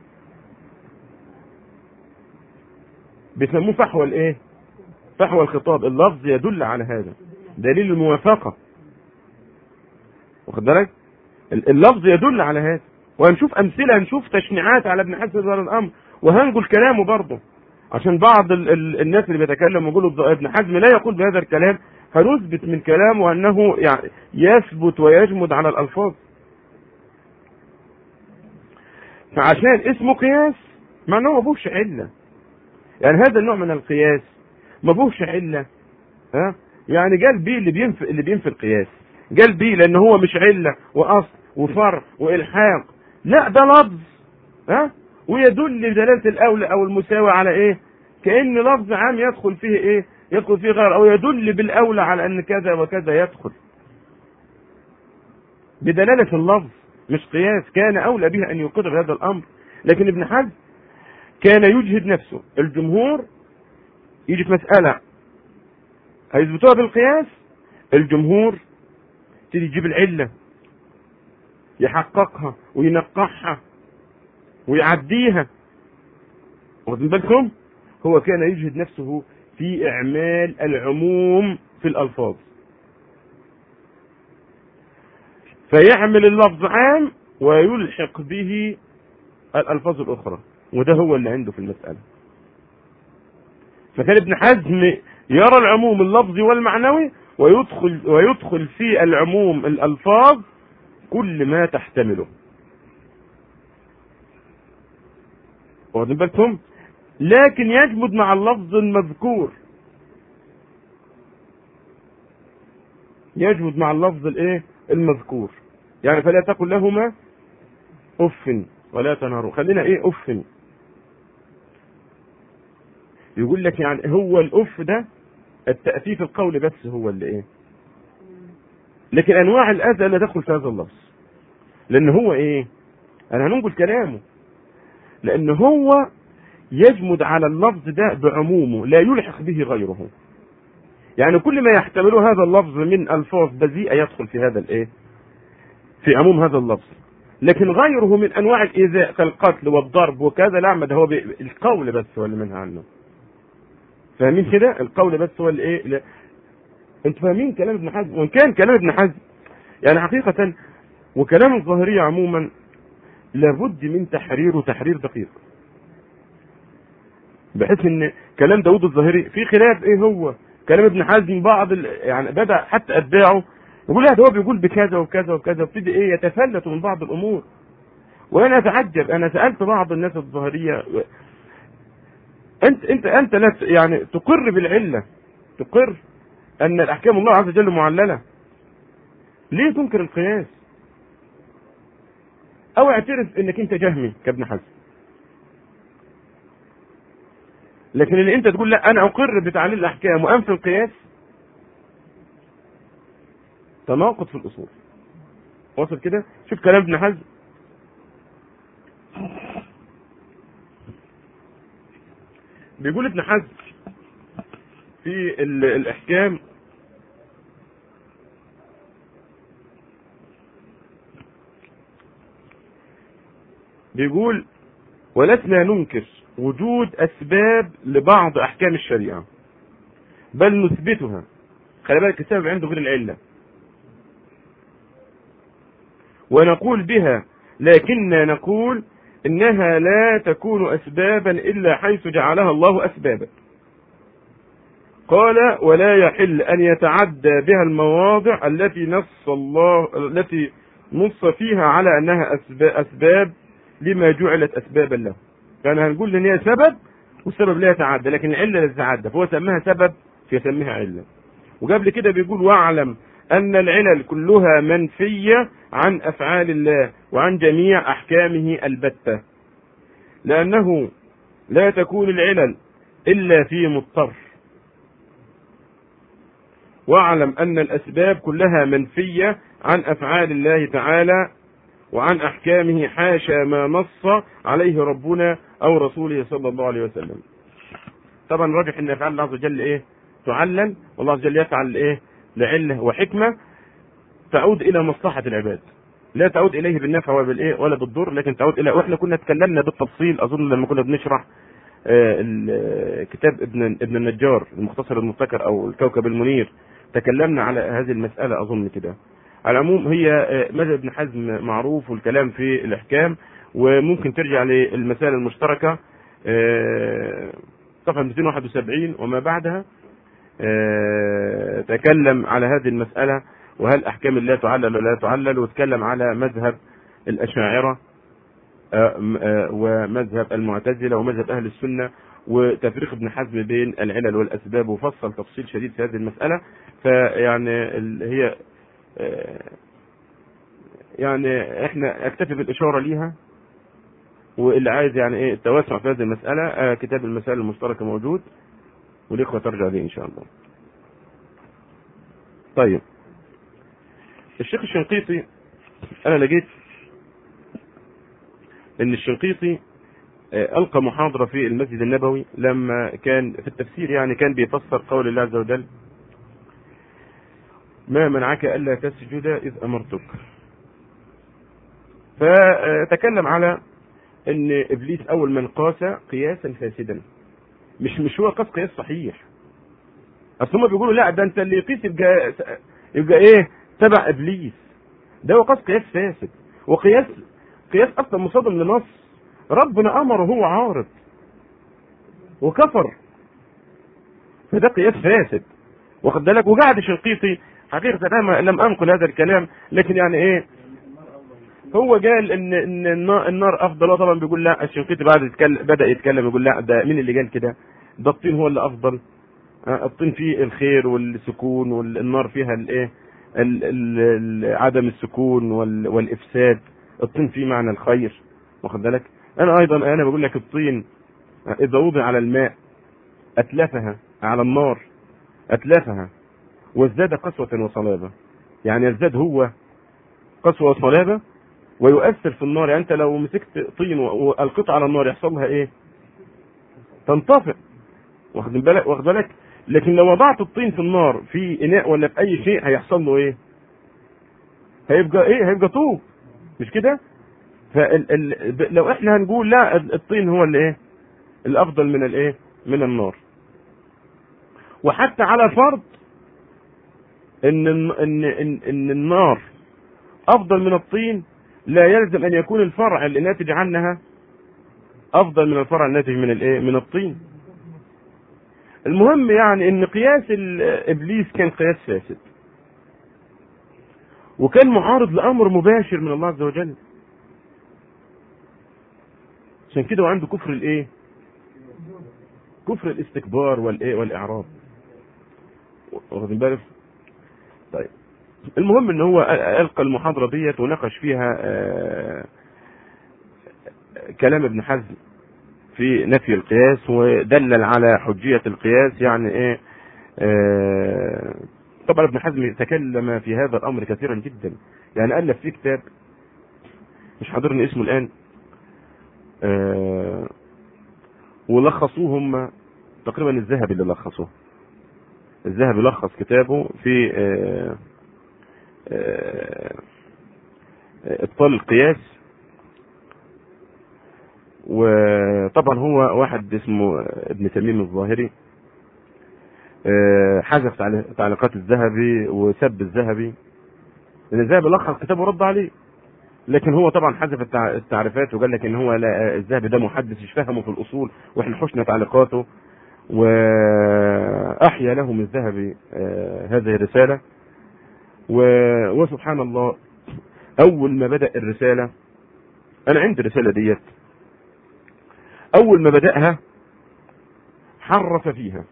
بيسموه فحوى الايه فحوى الخطاب اللفظ يدل على هذا دليل الموافقه واخد بالك اللفظ يدل على هذا وهنشوف امثله هنشوف تشنيعات على ابن حزم هذا الامر وهنقول كلامه برضه عشان بعض ال ال الناس اللي بيتكلم ويقولوا ابن حزم لا يقول بهذا الكلام هنثبت من كلامه انه يعني يثبت ويجمد على الالفاظ فعشان اسمه قياس معناه ما بوش عله يعني هذا النوع من القياس ما بوش عله ها يعني قال بيه اللي بينفي اللي بينفي القياس قال بيه لان هو مش عله واصل وفرع والحاق لا ده لفظ ها ويدل بدلاله الاولى او المساوي على ايه كان لفظ عام يدخل فيه ايه يدخل فيه غير او يدل بالاولى على ان كذا وكذا يدخل بدلاله اللفظ مش قياس كان اولى به ان يقر بهذا الامر لكن ابن حزم كان يجهد نفسه الجمهور يجي في مساله هيثبتوها بالقياس الجمهور يبتدي يجيب العله يحققها وينقحها ويعديها واخدين بالكم هو كان يجهد نفسه في اعمال العموم في الالفاظ فيعمل اللفظ عام ويلحق به الالفاظ الاخرى وده هو اللي عنده في المساله فكان ابن حزم يرى العموم اللفظي والمعنوي ويدخل ويدخل في العموم الالفاظ كل ما تحتمله واخدين بالكم لكن يجمد مع اللفظ المذكور يجمد مع اللفظ الايه المذكور يعني فلا تقل لهما اف ولا تنهروا خلينا ايه اف يقول لك يعني هو الاف ده التأثيف القول بس هو اللي ايه لكن انواع الاذى لا تدخل في هذا اللفظ لان هو ايه انا هننقل كلامه لان هو يجمد على اللفظ ده بعمومه لا يلحق به غيره يعني كل ما يحتمله هذا اللفظ من الفاظ بذيئه يدخل في هذا الايه في عموم هذا اللفظ لكن غيره من انواع الايذاء كالقتل والضرب وكذا لا ده هو القول بس هو اللي منهى عنه فاهمين كده القول بس هو اللي ايه لا. انتوا فاهمين كلام ابن حزم وان كان كلام ابن حزم يعني حقيقة وكلام الظاهرية عموما لابد من تحريره تحرير دقيق بحيث ان كلام داود الظاهري في خلاف ايه هو كلام ابن حزم بعض ال... يعني بدا حتى اتباعه يقول لا ده هو بيقول بكذا وكذا وكذا وابتدي ايه يتفلت من بعض الامور وانا اتعجب انا سالت بعض الناس الظاهريه انت انت انت لا ت- يعني تقر بالعله تقر ان الاحكام الله عز وجل معلله ليه تنكر القياس او اعترف انك انت جهمي كابن حزم لكن اللي انت تقول لا انا اقر بتعليل الاحكام وانفي القياس تناقض في الاصول واصل كده شوف كلام ابن حزم بيقول ابن حزم في ال- الاحكام بيقول ولسنا ننكر وجود اسباب لبعض احكام الشريعه بل نثبتها خلي بالك السبب عنده غير العله ونقول بها لكننا نقول انها لا تكون اسبابا الا حيث جعلها الله اسبابا قال ولا يحل ان يتعدى بها المواضع التي نص الله التي نص فيها على انها اسباب, أسباب لما جعلت اسبابا له يعني هنقول ان هي سبب والسبب لا يتعدى لكن العله لا تتعدى فهو سماها سبب فيسميها عله وقبل كده بيقول واعلم ان العلل كلها منفيه عن افعال الله وعن جميع احكامه البته لانه لا تكون العلل الا في مضطر واعلم ان الاسباب كلها منفيه عن افعال الله تعالى وعن احكامه حاشا ما نص عليه ربنا او رسوله صلى الله عليه وسلم طبعا راجح ان افعال الله عز وجل ايه تعلل والله عز وجل يفعل ايه لعله وحكمه تعود الى مصلحه العباد لا تعود اليه بالنفع ولا بالايه ولا بالضر لكن تعود الى واحنا كنا اتكلمنا بالتفصيل اظن لما كنا بنشرح آه، ال- كتاب ابن ابن النجار المختصر المبتكر او الكوكب المنير تكلمنا على هذه المساله اظن كده على العموم هي آه، مذهب ابن حزم معروف والكلام في الاحكام وممكن ترجع للمسائل المشتركه آه، صفحه 271 وما بعدها آه، تكلم على هذه المساله وهل احكام الله تعلل ولا لا تعلل وتكلم على مذهب الاشاعره آه، م- آه، ومذهب المعتزله ومذهب اهل السنه وتفريق ابن حزم بين العلل والاسباب وفصل تفصيل شديد في هذه المساله فيعني ال- هي آه، يعني احنا اكتفي بالاشاره ليها واللي عايز يعني ايه التوسع في هذه المساله آه، كتاب المسائل المشتركه موجود والاخوه ترجع ليه ان شاء الله. طيب الشيخ الشنقيطي انا لقيت ان الشنقيطي آه، القى محاضره في المسجد النبوي لما كان في التفسير يعني كان بيفسر قول الله عز وجل ما منعك الا تسجد اذ امرتك فتكلم على ان ابليس اول من قاس قياسا فاسدا مش مش هو قاس قياس صحيح اصل هم بيقولوا لا ده انت اللي يقيس يبقى يبقى ايه تبع ابليس ده هو قاس قياس فاسد وقياس قياس اصلا مصادم لنص ربنا امره هو عارض وكفر فده قياس فاسد واخد بالك وقعد الشنقيطي حقيقة أنا لم أنقل هذا الكلام لكن يعني إيه هو قال إن إن النا- النار أفضل هو طبعا بيقول لا الشنقيطي بعد يتكلم بدأ يتكلم يقول لا ده مين اللي قال كده؟ ده الطين هو اللي أفضل آه، الطين فيه الخير والسكون والنار فيها الإيه؟ ال- ال- ال- عدم السكون وال- والإفساد الطين فيه معنى الخير واخد بالك؟ أنا أيضا أنا بقول لك الطين آه، إذا وضع على الماء أتلفها على النار أتلفها وازداد قسوة وصلابة يعني يزداد هو قسوة وصلابة ويؤثر في النار يعني انت لو مسكت طين والقطع على النار يحصل لها ايه تنطفئ واخد بالك واخد بالك لكن لو وضعت الطين في النار في اناء ولا في اي شيء هيحصل له ايه هيبقى ايه هيبقى طوب مش كده فال ال... ب- لو احنا هنقول لا الطين هو اللي ايه الافضل من الايه من النار وحتى على فرض ان ان ان, إن النار افضل من الطين لا يلزم ان يكون الفرع اللي ناتج عنها افضل من الفرع الناتج من الايه من الطين المهم يعني ان قياس ابليس كان قياس فاسد وكان معارض لامر مباشر من الله عز وجل عشان كده وعنده كفر الايه كفر الاستكبار والايه والاعراض واخدين بالك طيب المهم ان هو القى المحاضره ديت وناقش فيها آه كلام ابن حزم في نفي القياس ودلل على حجيه القياس يعني ايه آه طبعا ابن حزم تكلم في هذا الامر كثيرا جدا يعني الف في كتاب مش حاضرني اسمه الان آه ولخصوه هم تقريبا الذهبي اللي لخصوه الذهبي لخص كتابه في آه آه ابطال القياس وطبعا هو واحد اسمه ابن تميم الظاهري حذف تعليقات الذهبي وسب الذهبي لان الذهبي لخص كتابه ورد عليه لكن هو طبعا حذف التعريفات وقال لك ان هو لا الذهبي ده محدث مش فهمه في الاصول واحنا حشنا تعليقاته واحيا لهم الذهبي هذه الرساله وسبحان الله اول ما بدا الرساله انا عندي الرساله ديت اول ما بداها حرف فيها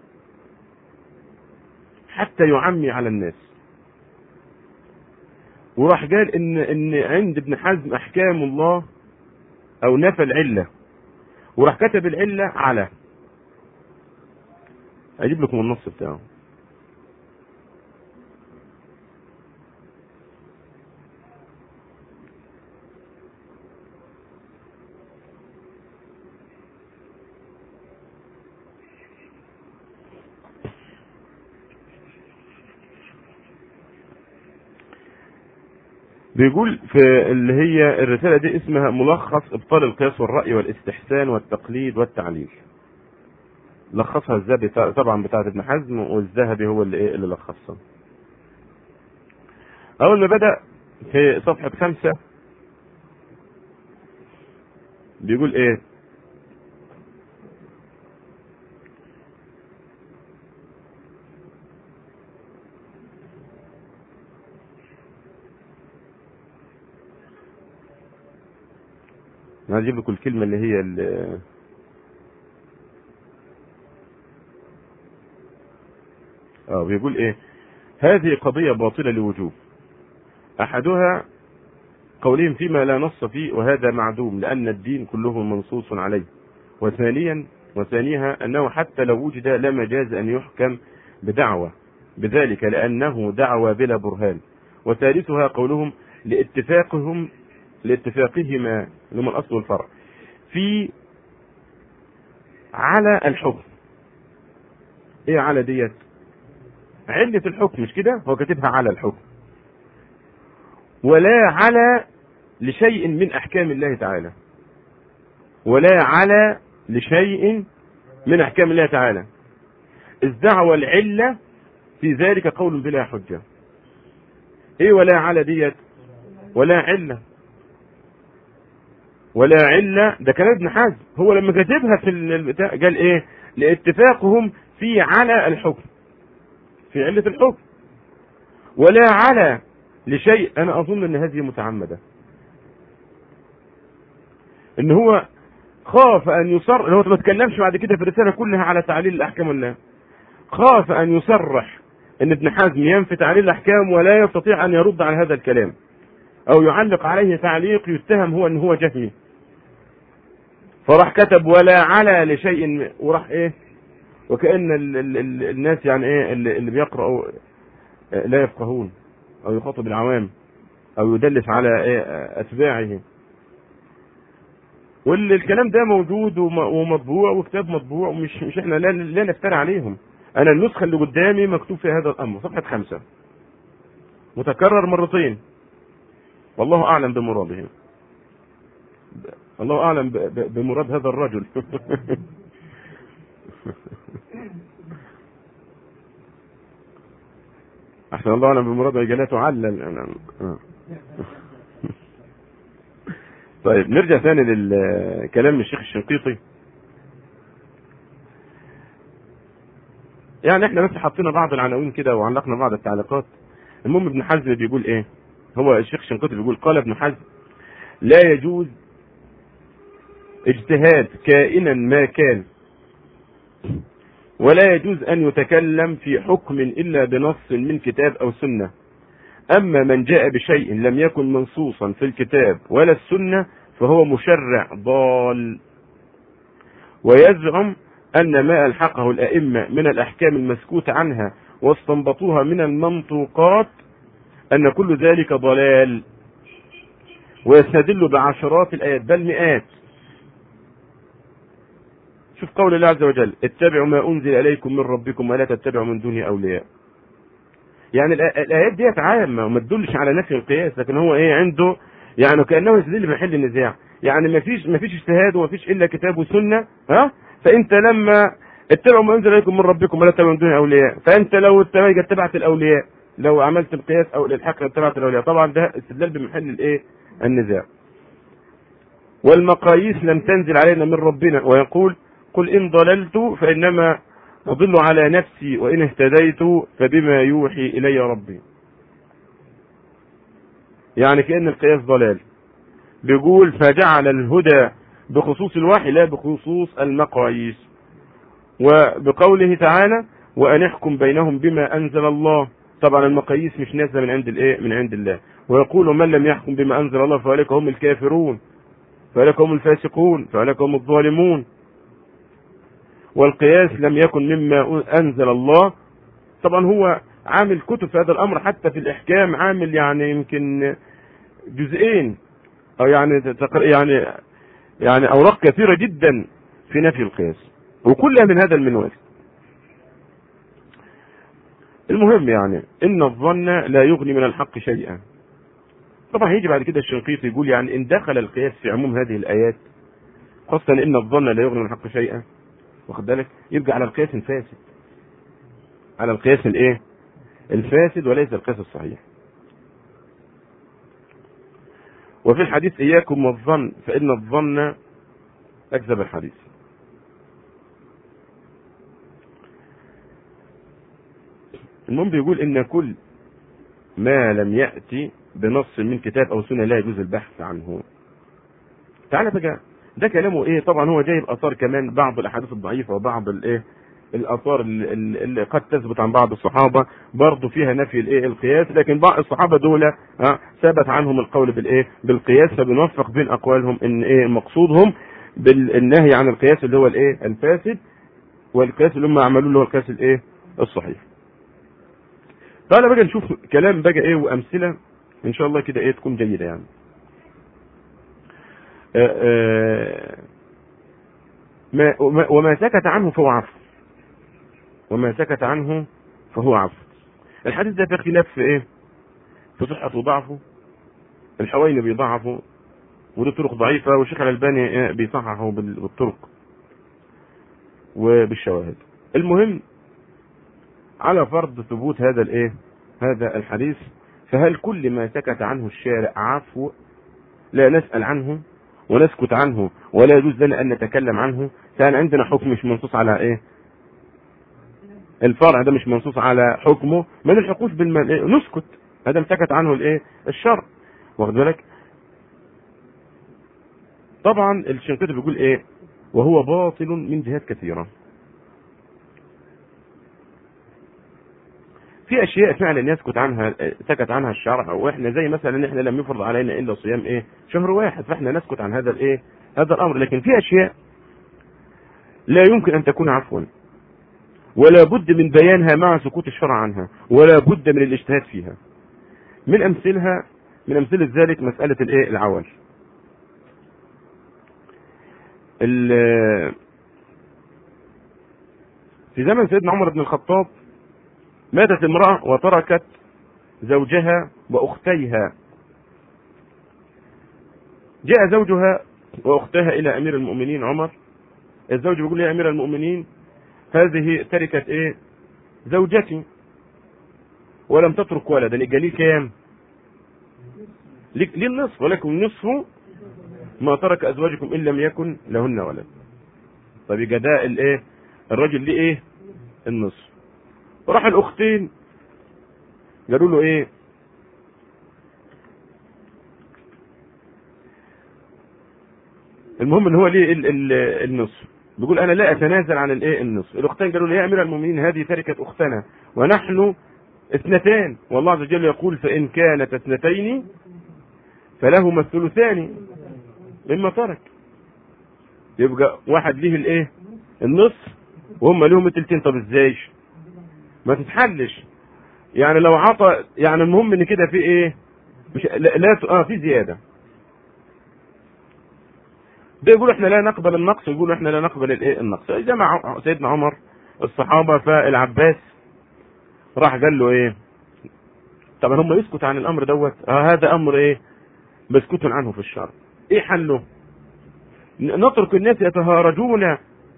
حتى يعمي على الناس وراح قال ان ان عند ابن حزم احكام الله او نفى العله وراح كتب العله على اجيب لكم النص بتاعه بيقول في اللي هي الرسالة دي اسمها ملخص ابطال القياس والرأي والاستحسان والتقليد والتعليل لخصها الذهبي طبعا بتاعت ابن حزم والذهبي هو اللي ايه اللي لخصها اول ما بدأ في صفحة خمسة بيقول ايه انا هجيب لكم الكلمه اللي هي اللي اه بيقول ايه هذه قضيه باطله لوجوه احدها قولهم فيما لا نص فيه وهذا معدوم لان الدين كله منصوص عليه وثانيا وثانيها انه حتى لو وجد لا مجاز ان يحكم بدعوى بذلك لانه دعوى بلا برهان وثالثها قولهم لاتفاقهم لاتفاقهما اللي الاصل والفرع في على الحكم ايه على ديت علة الحكم مش كده هو كاتبها على الحكم ولا على لشيء من احكام الله تعالى ولا على لشيء من احكام الله تعالى الدعوة العلة في ذلك قول بلا حجة ايه ولا على ديت ولا علة ولا علة ده كلام ابن حزم هو لما كاتبها في البتاع قال ايه لاتفاقهم في على الحكم في علة الحكم ولا على لشيء انا اظن ان هذه متعمدة ان هو خاف ان يصر ان هو ما تكلمش بعد كده في الرسالة كلها على تعليل الاحكام ولا خاف ان يصرح ان ابن حزم ينفي تعليل الاحكام ولا يستطيع ان يرد على هذا الكلام او يعلق عليه تعليق يتهم هو ان هو جهمي فراح كتب ولا على لشيء وراح ايه وكأن ال ال ال الناس يعني ايه اللي, اللي بيقرأوا لا يفقهون او يخاطب العوام او يدلس على ايه اتباعه والكلام ده موجود ومطبوع وكتاب مطبوع ومش مش احنا لا, لا نفتري عليهم انا النسخه اللي قدامي مكتوب في هذا الامر صفحه خمسة متكرر مرتين والله اعلم بمراده الله اعلم بمراد هذا الرجل احسن الله انا بمراد رجالات علل أنا- آه. طيب نرجع ثاني للكلام الشيخ الشنقيطي يعني احنا بس حطينا بعض العناوين كده وعلقنا بعض التعليقات المهم ابن حزم بيقول ايه هو الشيخ الشنقيطي بيقول قال ابن حزم لا يجوز اجتهاد كائنا ما كان ولا يجوز ان يتكلم في حكم الا بنص من كتاب او سنه اما من جاء بشيء لم يكن منصوصا في الكتاب ولا السنه فهو مشرع ضال ويزعم ان ما الحقه الائمه من الاحكام المسكوت عنها واستنبطوها من المنطوقات ان كل ذلك ضلال ويستدل بعشرات الايات بل مئات شوف قول الله عز وجل اتبعوا ما انزل اليكم من ربكم ولا تتبعوا من دونه اولياء يعني الآ- الايات ديت عامه وما تدلش على نفي القياس لكن هو ايه عنده يعني كانه يستدل بمحل النزاع يعني ما فيش ما فيش اجتهاد وما فيش الا كتاب وسنه ها فانت لما اتبعوا ما انزل اليكم من ربكم ولا تتبعوا من دونه اولياء فانت لو اتبعت اتبعت الاولياء لو عملت القياس او الالحاق اتبعت الاولياء طبعا ده استدلال بمحل الايه النزاع والمقاييس لم تنزل علينا من ربنا ويقول قل إن ضللت فإنما أضل على نفسي وإن اهتديت فبما يوحي إلي ربي يعني كأن القياس ضلال بيقول فجعل الهدى بخصوص الوحي لا بخصوص المقاييس وبقوله تعالى وأن يحكم بينهم بما أنزل الله طبعا المقاييس مش نازله من عند الايه من عند الله ويقول من لم يحكم بما انزل الله فاولئك هم الكافرون فاولئك هم الفاسقون فاولئك هم الظالمون والقياس لم يكن مما انزل الله طبعا هو عامل كتب في هذا الامر حتى في الاحكام عامل يعني يمكن جزئين او يعني تقر- يعني يعني اوراق كثيره جدا في نفي القياس وكلها من هذا المنوال المهم يعني ان الظن لا يغني من الحق شيئا طبعا هيجي بعد كده الشنقيطي يقول يعني ان دخل القياس في عموم هذه الايات خاصة ان الظن لا يغني من الحق شيئا واخد بالك يبقى على القياس الفاسد على القياس الايه الفاسد وليس القياس الصحيح وفي الحديث اياكم والظن فان الظن اكذب الحديث المهم بيقول ان كل ما لم ياتي بنص من كتاب او سنه لا يجوز البحث عنه تعالى بقى ده كلامه ايه طبعا هو جايب اثار كمان بعض الاحاديث الضعيفه وبعض الايه الاثار اللي, اللي قد تثبت عن بعض الصحابه برضه فيها نفي الايه القياس لكن بعض الصحابه دول ها ثبت عنهم القول بالايه بالقياس فبنوفق بين اقوالهم ان ايه مقصودهم بالنهي عن القياس اللي هو الايه الفاسد والقياس اللي هم عملوه اللي هو القياس الايه الصحيح تعالى بقى نشوف كلام بقى ايه وامثله ان شاء الله كده ايه تكون جيده يعني آآ آآ ما وما- وما سكت عنه فهو عفو وما سكت عنه فهو عفو الحديث ده في خلاف في ايه في صحة وضعفه الحويني بيضعفه ودي طرق ضعيفة والشيخ الألباني إيه بيصححه بال- بالطرق وبالشواهد المهم على فرض ثبوت هذا الايه هذا الحديث فهل كل ما سكت عنه الشارع عفو لا نسأل عنه ونسكت عنه ولا يجوز لنا ان نتكلم عنه كان عندنا حكم مش منصوص على ايه الفرع ده مش منصوص على حكمه ما نلحقوش بالمن إيه؟ نسكت هذا سكت عنه الايه الشرع واخد بالك طبعا الشنقيطي بيقول ايه وهو باطل من جهات كثيره في اشياء فعلا يسكت عنها سكت عنها الشرع واحنا زي مثلا ان احنا لم يفرض علينا الا صيام ايه شهر واحد فاحنا نسكت عن هذا الايه هذا الامر لكن في اشياء لا يمكن ان تكون عفوا ولا بد من بيانها مع سكوت الشرع عنها ولا بد من الاجتهاد فيها من امثلها من امثله ذلك مساله الايه العول ال- في زمن سيدنا عمر بن الخطاب ماتت امرأة وتركت زوجها وأختيها جاء زوجها وأختها إلى أمير المؤمنين عمر الزوج بيقول يا أمير المؤمنين هذه تركت إيه زوجتي ولم تترك ولدا يبقى ليه كام؟ ليه النصف ولكم نصف ما ترك ازواجكم ان لم يكن لهن ولد. طب يبقى ده الايه؟ الراجل ليه ايه؟ النصف. وراح الاختين قالوا له ايه؟ المهم ان هو ليه ال ال النصف بيقول انا لا اتنازل عن الايه النصف الاختان قالوا له يا امير المؤمنين هذه تركه اختنا ونحن اثنتان والله عز وجل يقول فان كانت اثنتين فلهما الثلثان مما ترك يبقى واحد ليه الايه النصف وهم لهم التلتين طب ازاي ما تتحلش يعني لو عطى يعني المهم ان كده في ايه مش لا, لا اه في زياده ده يقول احنا لا نقبل النقص ويقول احنا لا نقبل الايه النقص جمع سيدنا عمر الصحابه فالعباس راح قال له ايه طبعا هم يسكت عن الامر دوت آه هذا امر ايه مسكوت عنه في الشرع ايه حله نترك الناس يتهارجون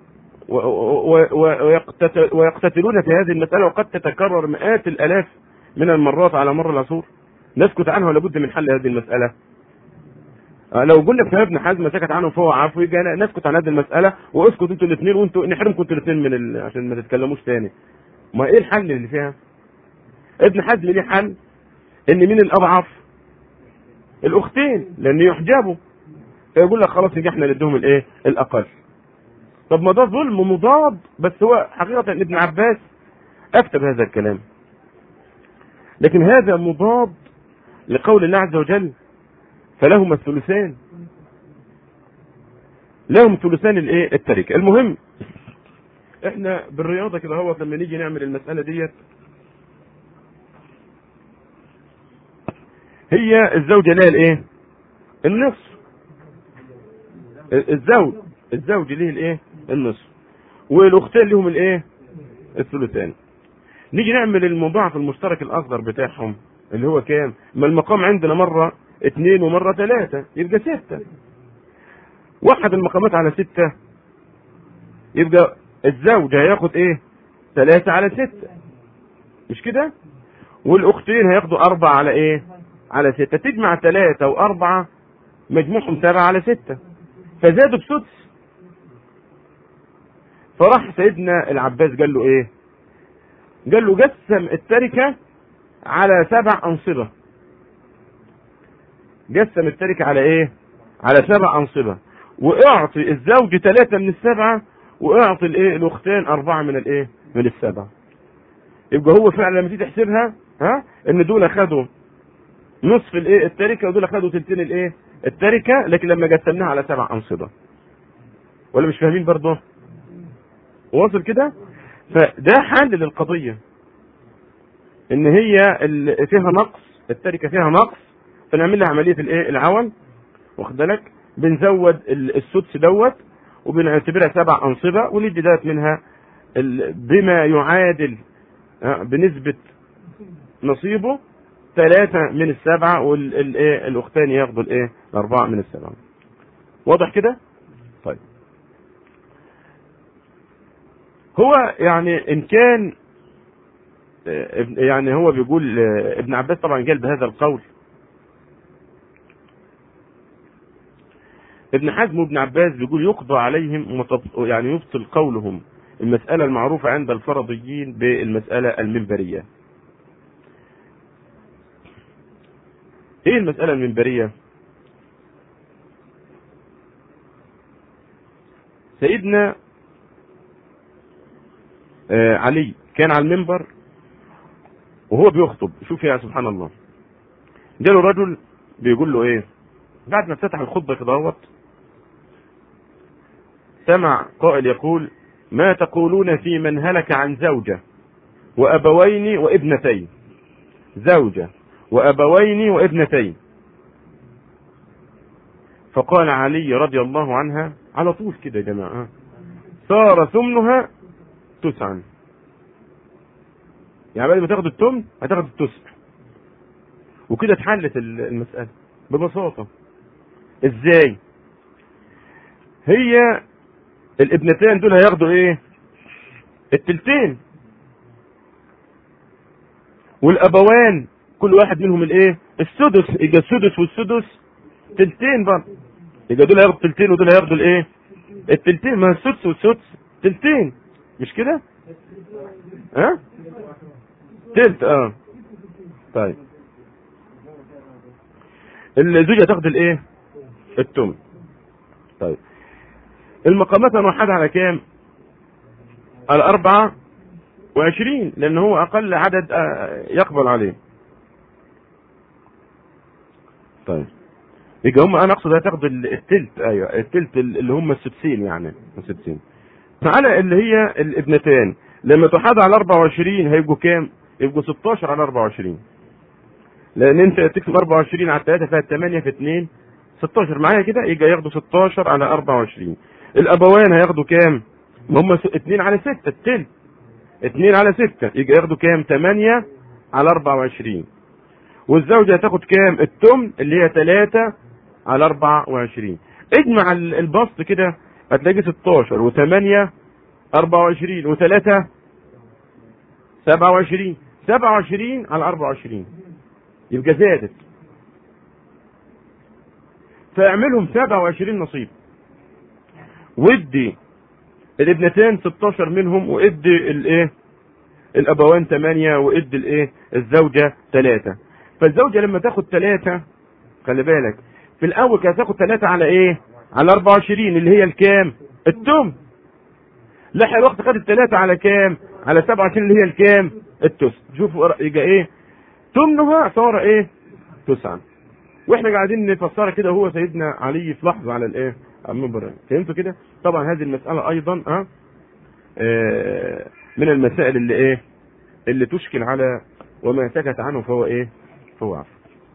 ويقتتلون في هذه المسألة وقد تتكرر مئات الآلاف من المرات على مر العصور نسكت عنها ولا بد من حل هذه المسألة لو قلنا في ابن حزم سكت عنه فهو عفو يبقى نسكت عن هذه المسألة واسكت انتوا الاثنين وانتوا نحرمكم انتوا الاثنين من ال... عشان ما تتكلموش تاني ما ايه الحل اللي فيها؟ ابن حزم ليه حل ان مين الاضعف؟ الاختين لان يحجبوا فيقول لك خلاص يجي احنا نديهم الايه؟ الاقل طب ما ده ظلم مضاد بس هو حقيقة ابن عباس افتى بهذا الكلام لكن هذا مضاد لقول الله عز وجل فلهما الثلثان لهم ثلثان الايه التركه المهم احنا بالرياضه كده هو لما نيجي نعمل المساله ديت هي الزوجه لها الايه النصف الزوج الزوج ليه الايه النصف والاختان لهم الايه الثلثان نيجي نعمل المضاعف المشترك الاصغر بتاعهم اللي هو كام ما المقام عندنا مره اثنين ومرة ثلاثة يبقى ستة وحد المقامات على ستة يبقى الزوج هياخد ايه ثلاثة على ستة مش كده والاختين هياخدوا اربعة على ايه على ستة تجمع ثلاثة واربعة مجموعهم سبعة على ستة فزادوا بسدس فراح سيدنا العباس قال له ايه قال له قسم التركة على سبع انصبة قسم التركة على ايه على سبع انصبة واعطي الزوج ثلاثة من السبعة واعطي الايه الاختان اربعة من الايه من السبعة يبقى هو فعلا لما تيجي تحسبها ها ان دول خدوا نصف الايه التركة ودول خدوا ثلثين الايه التركة لكن لما قسمناها على سبع انصبة ولا مش فاهمين برضه واصل كده فده حل للقضية ان هي فيها نقص التركة فيها نقص فنعمل لها عمليه الايه العول واخد بالك بنزود السدس دوت وبنعتبرها سبع انصبه وندي دوت منها بما يعادل بنسبه نصيبه ثلاثة من السبعة والايه الاختان ياخدوا الايه الاربعة من السبعة واضح كده؟ طيب هو يعني ان كان يعني هو بيقول ابن عباس طبعا قال بهذا القول ابن حزم وابن عباس بيقول يقضى عليهم يعني يبطل قولهم المسألة المعروفة عند الفرضيين بالمسألة المنبرية ايه المسألة المنبرية سيدنا آه علي كان على المنبر وهو بيخطب شوف يا سبحان الله جاله رجل بيقول له ايه بعد ما افتتح الخطبه كده سمع قائل يقول ما تقولون في من هلك عن زوجة وأبوين وابنتين زوجة وأبوين وابنتين فقال علي رضي الله عنها على طول كده يا جماعة صار ثمنها تسعا يعني بعد ما تاخد التمن هتاخد التسع وكده اتحلت المسألة ببساطة ازاي هي الابنتين دول هياخدوا ايه التلتين والابوان كل واحد منهم الايه السدس يبقى السدس والسدس تلتين برضه يبقى دول هياخدوا تلتين ودول هياخدوا الايه التلتين ما السدس والسدس تلتين مش كده ها تلت اه طيب الزوجة تاخد الايه التمن طيب المقامات هنوحدها على كام على أربعة وعشرين لأن هو أقل عدد آه، يقبل عليه طيب يبقى هم أنا أقصد هتاخد ال- التلت أيوه التلت اللي هم السدسين يعني السدسين تعالى اللي هي الابنتان لما تحاد على 24 هيبقوا كام؟ يبقوا 16 على 24 لان انت تكتب 24 على 3 فيها 8 في 2 16 معايا كده يبقى ياخدوا 16 على 24 الابوان هياخدوا كام؟ هم 2 على 6 التلت 2 على 6 يبقى ياخدوا كام؟ 8 على 24 والزوجة هتاخد كام؟ التمن اللي هي 3 على 24 اجمع ال- البسط كده هتلاقي 16 و8 24 و3 27 27 على 24 يبقى زادت فاعملهم 27 نصيب ودي الابنتان 16 منهم وادي الايه الابوان 8 وادي الايه الزوجه 3 فالزوجه لما تاخد 3 خلي بالك في الاول كانت تاخد 3 على ايه على 24 اللي هي الكام التم لحق الوقت خدت 3 على كام على 27 اللي هي الكام التس شوفوا يبقى ايه تمنها صار ايه تسعة واحنا قاعدين نفسرها كده هو سيدنا علي في لحظه على الايه على المنبر فهمتوا كده طبعا هذه المساله ايضا اه آه، من المسائل اللي ايه اللي تشكل على وما سكت عنه فهو ايه فهو عفو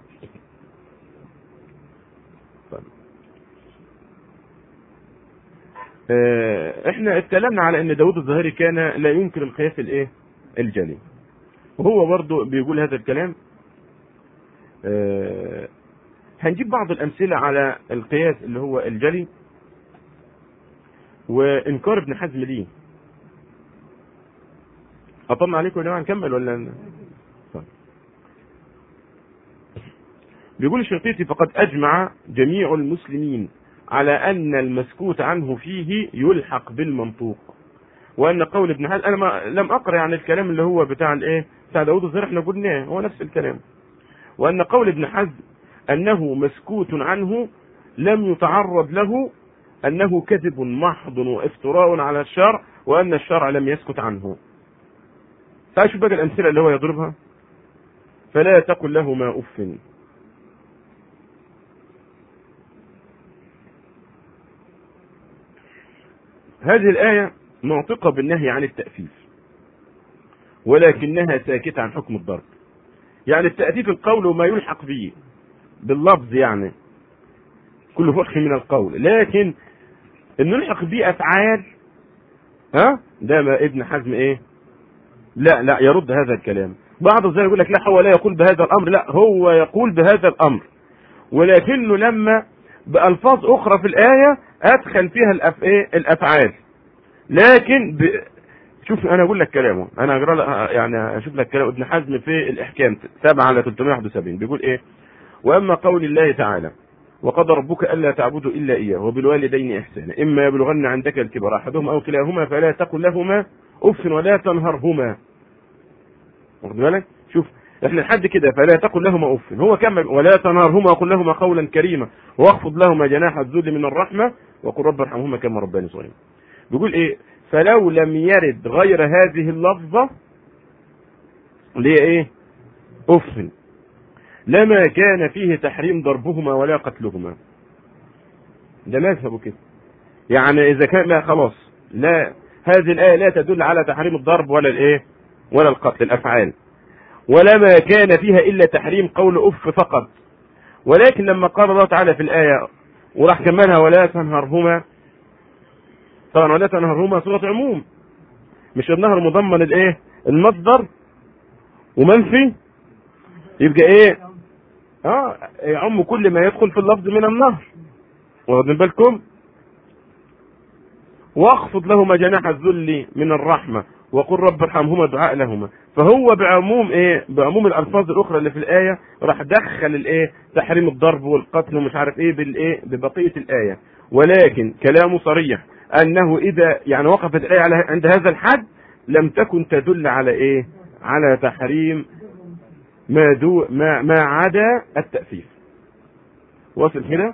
طيب. آه، احنا اتكلمنا على ان داود الظاهري كان لا ينكر القياس الايه الجلي وهو برضه بيقول هذا الكلام آه، هنجيب بعض الامثله على القياس اللي هو الجلي وانكار ابن حزم ليه اطمن عليكم يا جماعه نكمل ولا طيب. بيقول الشنقيطي فقد اجمع جميع المسلمين على ان المسكوت عنه فيه يلحق بالمنطوق وان قول ابن حزم انا ما لم اقرا يعني الكلام اللي هو بتاع الايه بتاع داوود الظاهر احنا قلناه هو نفس الكلام وان قول ابن حزم انه مسكوت عنه لم يتعرض له انه كذب محض وافتراء على الشرع وان الشرع لم يسكت عنه تعال شوف بقى الامثله اللي هو يضربها فلا تقل لهما اف هذه الآية معتقة بالنهي عن التأفيف ولكنها ساكتة عن حكم الضرب يعني التأفيف القول وما يلحق به باللفظ يعني كل فحش من القول لكن ان نلحق به افعال ها ده ما ابن حزم ايه لا لا يرد هذا الكلام بعض الزملاء يقول لك لا هو لا يقول بهذا الامر لا هو يقول بهذا الامر ولكنه لما بألفاظ أخرى في الآية أدخل فيها الأف... إيه؟ الأفعال لكن ب... شوف أنا أقول لك كلامه أنا أقرأ لك- يعني أشوف لك كلام ابن حزم في الإحكام 7 على 371 بيقول إيه وأما قول الله تعالى وقضى ربك ألا تعبدوا إلا إياه وبالوالدين إحسانا إما يبلغن عندك الكبر أحدهما أو كلاهما فلا تقل لهما أف ولا تنهرهما واخد بالك شوف احنا لحد كده فلا تقل لهما اف هو كمل ولا تنهرهما وقل لهما قولا كريما واخفض لهما جناح الذل من الرحمه وقل رب ارحمهما كما رباني صغيرا بيقول ايه فلو لم يرد غير هذه اللفظه اللي هي ايه اف لما كان فيه تحريم ضربهما ولا قتلهما ده مذهبه كده يعني اذا كان لا خلاص لا هذه الايه لا تدل على تحريم الضرب ولا الايه ولا القتل الافعال ولما كان فيها الا تحريم قول اف فقط ولكن لما قال الله تعالى في الايه وراح كملها ولا تنهرهما طبعا ولا تنهرهما صيغه عموم مش النهر مضمن الايه المصدر ومنفي يبقى ايه اه يعم كل ما يدخل في اللفظ من النهر واخدين بالكم واخفض لهما جناح الذل من الرحمه وقل رب ارحمهما دعاء لهما فهو بعموم ايه بعموم الالفاظ الاخرى اللي في الايه راح دخل الايه تحريم الضرب والقتل ومش عارف ايه بالايه ببقيه الايه ولكن كلامه صريح انه اذا يعني وقفت الايه على عند هذا الحد لم تكن تدل على ايه على تحريم ما دو ما ما عدا التأفيف واصل هنا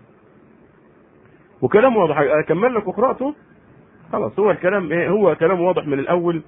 وكلام واضح اكمل لك وقراته خلاص هو الكلام ايه هو كلام واضح من الاول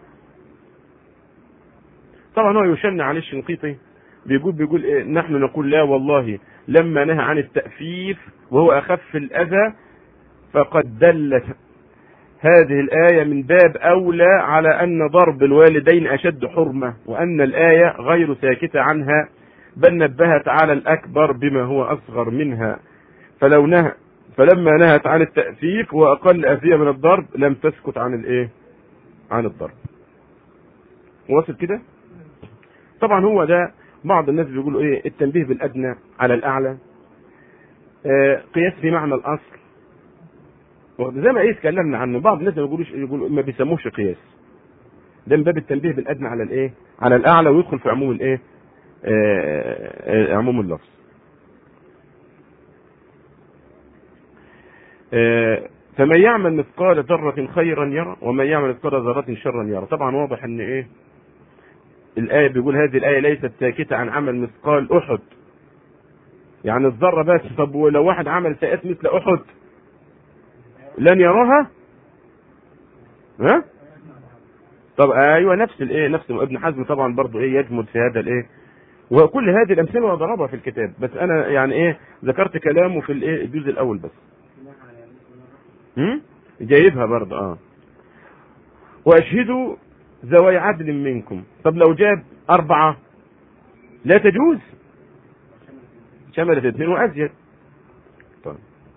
طبعا هو يشن عليه الشنقيطي بيقول بيقول إيه نحن نقول لا والله لما نهى عن التأفيف وهو أخف الأذى فقد دلت هذه الآية من باب أولى على أن ضرب الوالدين أشد حرمة وأن الآية غير ساكتة عنها بل نبهت على الأكبر بما هو أصغر منها فلو نهى فلما نهت عن التأفيف وأقل أذية من الضرب لم تسكت عن الإيه؟ عن الضرب. واصل كده؟ طبعا هو ده بعض الناس بيقولوا ايه التنبيه بالادنى على الاعلى آه قياس في معنى الاصل زي ما ايه اتكلمنا عنه بعض الناس ما بيقولوش يقولوا ما بيسموش قياس ده من باب التنبيه بالادنى على الايه على الاعلى ويدخل في عموم الايه آه آه عموم اللفظ آه فمن يعمل مثقال ذرة خيرا يرى ومن يعمل مثقال ذرة شرا يرى طبعا واضح ان ايه الآية بيقول هذه الآية ليست ساكتة عن عمل مثقال أحد يعني الذرة بس طب ولو واحد عمل سيئات مثل أحد لن يراها ها طب ايوه نفس الايه نفس ابن حزم طبعا برضه ايه يجمد في هذا الايه وكل هذه الامثله ضربها في الكتاب بس انا يعني ايه ذكرت كلامه في الايه الجزء الاول بس هم؟ جايبها برضه اه واشهدوا ذوي عدل منكم طب لو جاب أربعة لا تجوز شملت اثنين وأزيد طيب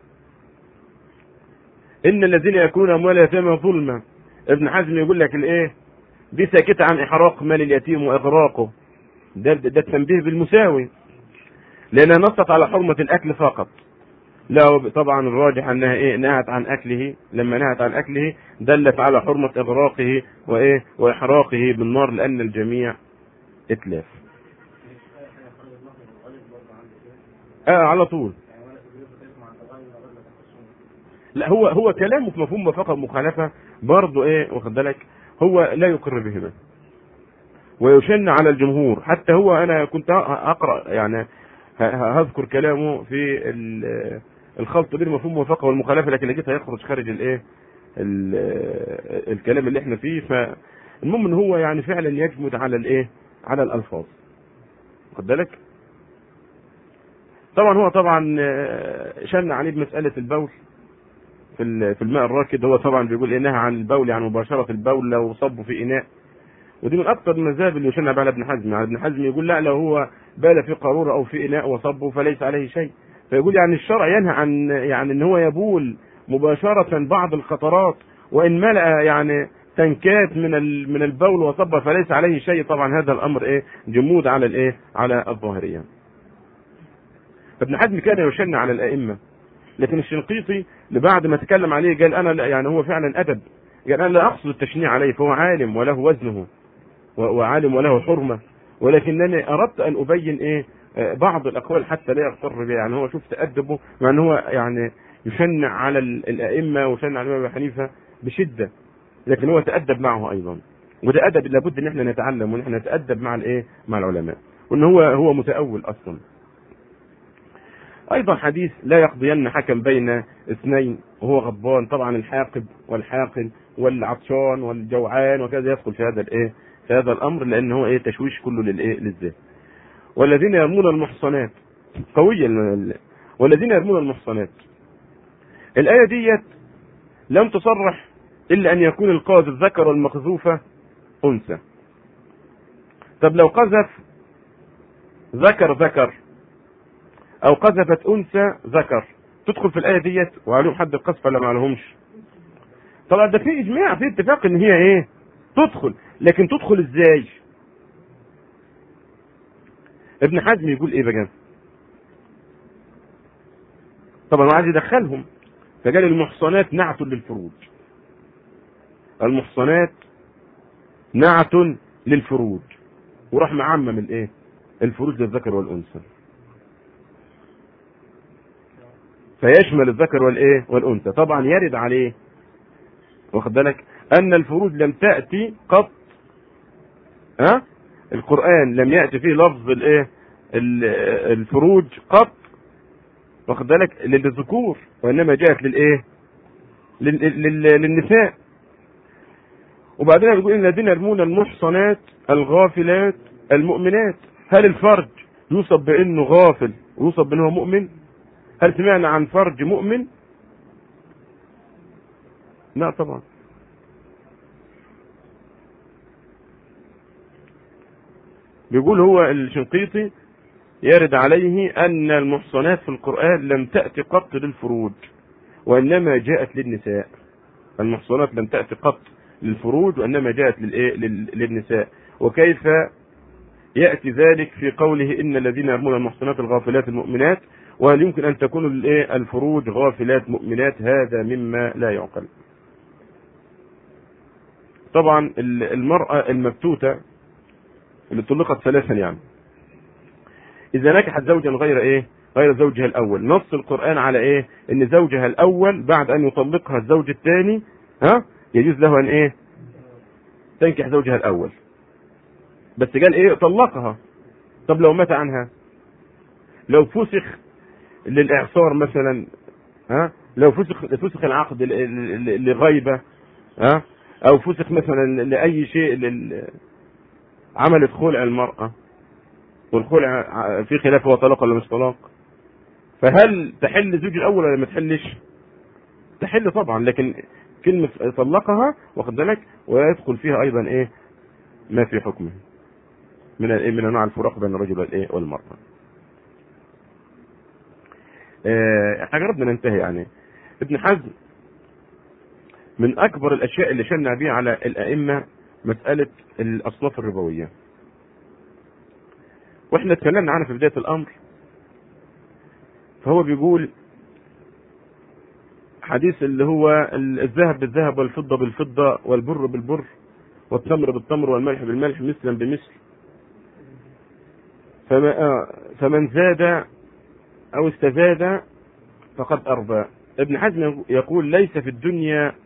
إن الذين يكون أموال اليتامى ظلما ابن حزم يقول لك الإيه دي ساكتة عن إحراق مال اليتيم وإغراقه ده ده التنبيه بالمساوي لأنها نصت على حرمة الأكل فقط لا طبعا الراجح انها ايه نهت عن اكله لما نهت عن اكله دلت على حرمة اغراقه وايه واحراقه بالنار لان الجميع اتلاف اه على طول لا هو هو كلامه في مفهوم موافقه مخالفه برضه ايه واخد بالك هو لا يقر بهما ويشن على الجمهور حتى هو انا كنت اقرا يعني هذكر كلامه في الخلط بين مفهوم الموافقه والمخالفه لكن لقيتها يخرج خارج الايه الكلام اللي احنا فيه فالمهم ان هو يعني فعلا يجمد على الايه على الالفاظ خد بالك طبعا هو طبعا شن عليه بمساله البول في في الماء الراكد هو طبعا بيقول انها عن البول عن مباشره البول لو صبوا في اناء ودي من اكثر المذاهب اللي يشن على ابن حزم يعني ابن حزم يقول لا لو هو بال في قاروره او في اناء وصبه فليس عليه شيء فيقول يعني الشرع ينهى عن يعني ان هو يبول مباشرة بعض الخطرات وان ملأ يعني تنكات من من البول وصب فليس عليه شيء طبعا هذا الامر ايه جمود على الايه على الظاهريه. ابن حزم كان يشن على الائمه لكن الشنقيطي بعد ما تكلم عليه قال انا لا يعني هو فعلا ادب قال انا لا اقصد التشنيع عليه فهو عالم وله وزنه وعالم وله حرمه ولكنني اردت ان ابين ايه بعض الاقوال حتى لا يغتر بها يعني هو شوف تادبه مع ان هو يعني يشنع على الائمه ويشنع على الامام ابي حنيفه بشده لكن هو تادب معه ايضا وده ادب لابد ان احنا نتعلم وان احنا نتادب مع الايه مع العلماء وان هو هو متاول اصلا ايضا حديث لا يقضين حكم بين اثنين وهو غضبان طبعا الحاقد والحاقد والعطشان والجوعان وكذا يدخل في هذا الايه في هذا الامر لان هو ايه تشويش كله للايه للذات والذين يرمون المحصنات قوية والذين يرمون المحصنات الآية ديت لم تصرح إلا أن يكون القاذف ذكر والمقذوفة أنثى طب لو قذف ذكر ذكر أو قذفت أنثى ذكر تدخل في الآية ديت وعليهم حد القذف ولا ما عليهمش طبعا ده في إجماع في اتفاق إن هي إيه تدخل لكن تدخل إزاي ابن حزم يقول ايه بقى طبعا عايز يدخلهم فقال المحصنات نعت للفروج المحصنات نعت للفروج وراح معمم الايه الفروج للذكر والانثى فيشمل الذكر والايه والانثى طبعا يرد عليه واخد بالك ان الفروج لم تاتي قط ها القران لم ياتي فيه لفظ الايه الفروج قط واخد بالك للذكور وانما جاءت للايه للنساء وبعدين بيقول ان الذين يرمون المحصنات الغافلات المؤمنات هل الفرج يوصف بانه غافل ويوصف بانه مؤمن هل سمعنا عن فرج مؤمن لا طبعا بيقول هو الشنقيطي يرد عليه أن المحصنات في القرآن لم تأتي قط للفروج وإنما جاءت للنساء المحصنات لم تأتي قط للفروج وإنما جاءت للإيه للنساء وكيف يأتي ذلك في قوله إن الذين يرمون المحصنات الغافلات المؤمنات وهل يمكن أن تكون الإيه الفروج غافلات مؤمنات هذا مما لا يعقل طبعا المرأة المبتوتة اللي طلقت ثلاثا يعني إذا نكحت زوجا غير إيه؟ غير زوجها الأول، نص القرآن على إيه؟ إن زوجها الأول بعد أن يطلقها الزوج الثاني ها؟ يجوز له أن إيه؟ تنكح زوجها الأول. بس قال إيه؟ طلقها. طب لو مات عنها؟ لو فسخ للإعصار مثلا ها؟ لو فسخ فسخ العقد لغيبة ها؟ أو فسخ مثلا لأي شيء عملت خلع المرأة والخلع في خلاف هو طلاق ولا مش طلاق فهل تحل زوج الاول ولا ما تحلش تحل طبعا لكن كلمة طلقها واخد بالك ويدخل فيها ايضا ايه ما في حكمه من الايه من انواع الفراق بين الرجل والايه والمرأة احنا قربنا ننتهي يعني ابن حزم من اكبر الاشياء اللي شنع بها على الائمة مسألة الاصناف الربوية واحنا اتكلمنا عنها في بدايه الامر فهو بيقول حديث اللي هو الذهب بالذهب والفضه بالفضه والبر بالبر والتمر بالتمر والملح بالملح مثلا بمثل فما فمن زاد او استزاد فقد اربى ابن حزم يقول ليس في الدنيا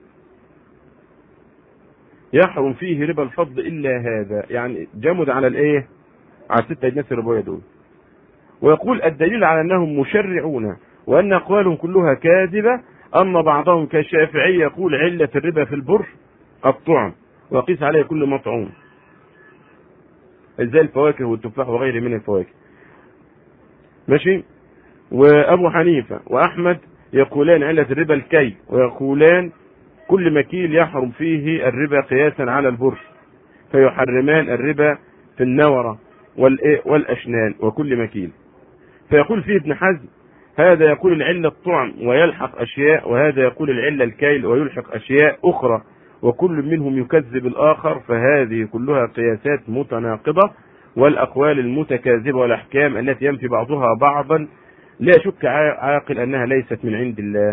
يحرم فيه ربا الفضل الا هذا يعني جمد على الايه على ستة أجناس الربوية دول ويقول الدليل على أنهم مشرعون وأن أقوالهم كلها كاذبة أما بعضهم كالشافعي يقول علة الربا في البر الطعم ويقيس عليه كل مطعوم زي الفواكه والتفاح وغيره من الفواكه ماشي وأبو حنيفة وأحمد يقولان علة الربا الكي ويقولان كل مكيل يحرم فيه الربا قياسا على البر فيحرمان الربا في النورة والأشنان وكل مكيل فيقول فيه ابن حزم هذا يقول العلة الطعم ويلحق أشياء وهذا يقول العلة الكيل ويلحق أشياء أخرى وكل منهم يكذب الآخر فهذه كلها قياسات متناقضة والأقوال المتكاذبة والأحكام التي ينفي بعضها بعضا لا شك عاقل أنها ليست من عند الله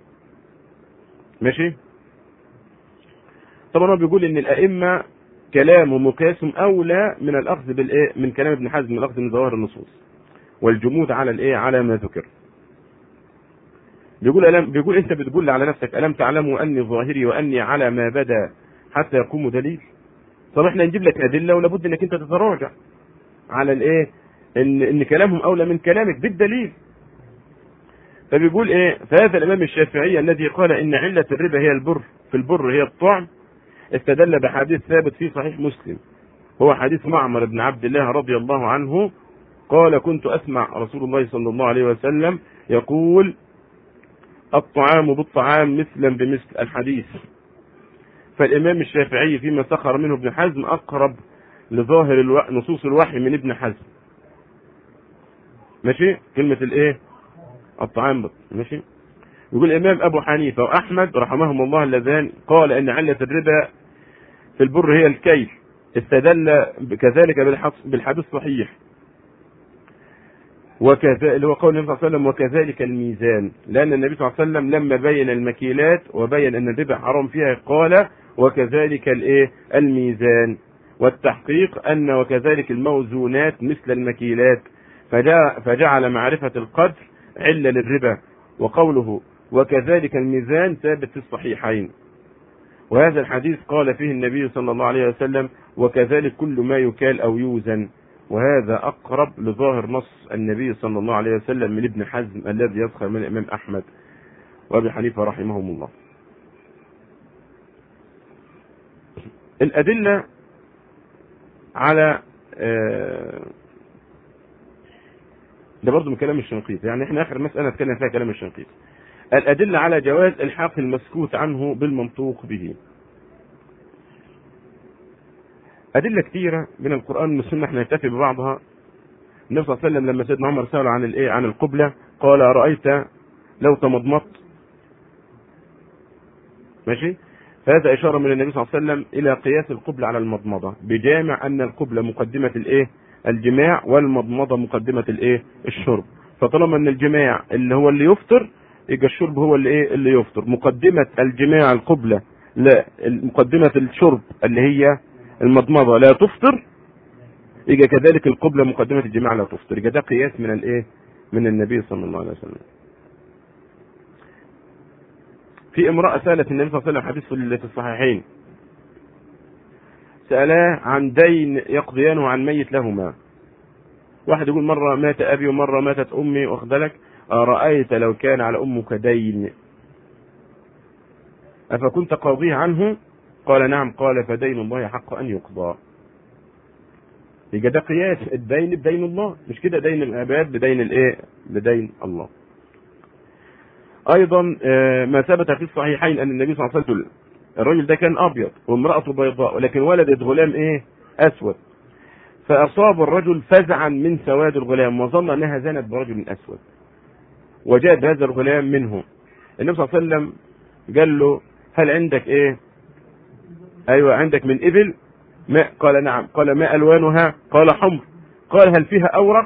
ماشي طبعا هو بيقول ان الائمه كلامهم وقياسهم اولى من الاخذ بالايه من كلام ابن حزم الاخذ من ظواهر النصوص والجمود على الايه على ما ذكر بيقول ألم بيقول انت بتقول على نفسك الم تعلموا اني ظاهري واني على ما بدا حتى يقوم دليل طب احنا نجيب لك ادله ولابد انك انت تتراجع على الايه ان ان كلامهم اولى من كلامك بالدليل فبيقول ايه فهذا الامام الشافعي الذي قال ان عله الربا هي البر في البر هي الطعم استدل بحديث ثابت في صحيح مسلم هو حديث معمر بن عبد الله رضي الله عنه قال كنت اسمع رسول الله صلى الله عليه وسلم يقول الطعام بالطعام مثلا بمثل الحديث فالامام الشافعي فيما سخر منه ابن حزم اقرب لظاهر الو... نصوص الوحي من ابن حزم ماشي كلمة الايه الطعام ماشي يقول الامام ابو حنيفة واحمد رحمهم الله اللذان قال ان علة الربا في البر هي الكيل استدل كذلك بالحديث الصحيح وكذا اللي هو قول النبي صلى الله عليه وسلم وكذلك الميزان لان النبي صلى الله عليه وسلم لما بين المكيلات وبين ان الربا حرام فيها قال وكذلك الايه الميزان والتحقيق أن وكذلك الموزونات مثل المكيلات فجعل معرفة القدر علة للربا وقوله وكذلك الميزان ثابت في الصحيحين وهذا الحديث قال فيه النبي صلى الله عليه وسلم وكذلك كل ما يكال أو يوزن وهذا أقرب لظاهر نص النبي صلى الله عليه وسلم من ابن حزم الذي يذكر من الإمام أحمد وأبي حنيفة رحمهم الله الأدلة على ده برضه من كلام الشنقيط يعني احنا اخر مسألة نتكلم فيها كلام الشنقيط الأدلة على جواز الحاق المسكوت عنه بالمنطوق به أدلة كثيرة من القرآن والسنة احنا نكتفي ببعضها النبي صلى الله عليه وسلم لما سيدنا عمر سأل عن الايه عن القبلة قال أرأيت لو تمضمضت ماشي فهذا إشارة من النبي صلى الله عليه وسلم إلى قياس القبلة على المضمضة بجامع أن القبلة مقدمة الإيه الجماع والمضمضة مقدمة الإيه الشرب فطالما أن الجماع اللي هو اللي يفطر يبقى الشرب هو اللي إيه اللي يفطر مقدمة الجماع القبلة لا مقدمة الشرب اللي هي المضمضة لا تفطر يبقى كذلك القبلة مقدمة الجماع لا تفطر يبقى ده قياس من الإيه من النبي صلى الله عليه وسلم في امرأة سألت النبي صلى الله عليه وسلم حديث في الصحيحين سألاه عن دين يقضيانه عن ميت لهما واحد يقول مرة مات أبي ومرة ماتت أمي واخدلك أرأيت لو كان على أمك دين أفكنت قاضيه عنه قال نعم قال فدين الله حق أن يقضى يبقى ده قياس الدين بدين الله مش كده دين العباد بدين الايه بدين الله ايضا ما ثبت في الصحيحين ان النبي صلى الله عليه وسلم الرجل ده كان ابيض وامراته بيضاء ولكن ولدت غلام ايه اسود فاصاب الرجل فزعا من سواد الغلام وظن انها زنت برجل اسود وجاء بهذا الغلام منه النبي صلى الله عليه وسلم قال له هل عندك ايه ايوه عندك من ابل ماء قال نعم قال ما الوانها قال حمر قال هل فيها اورق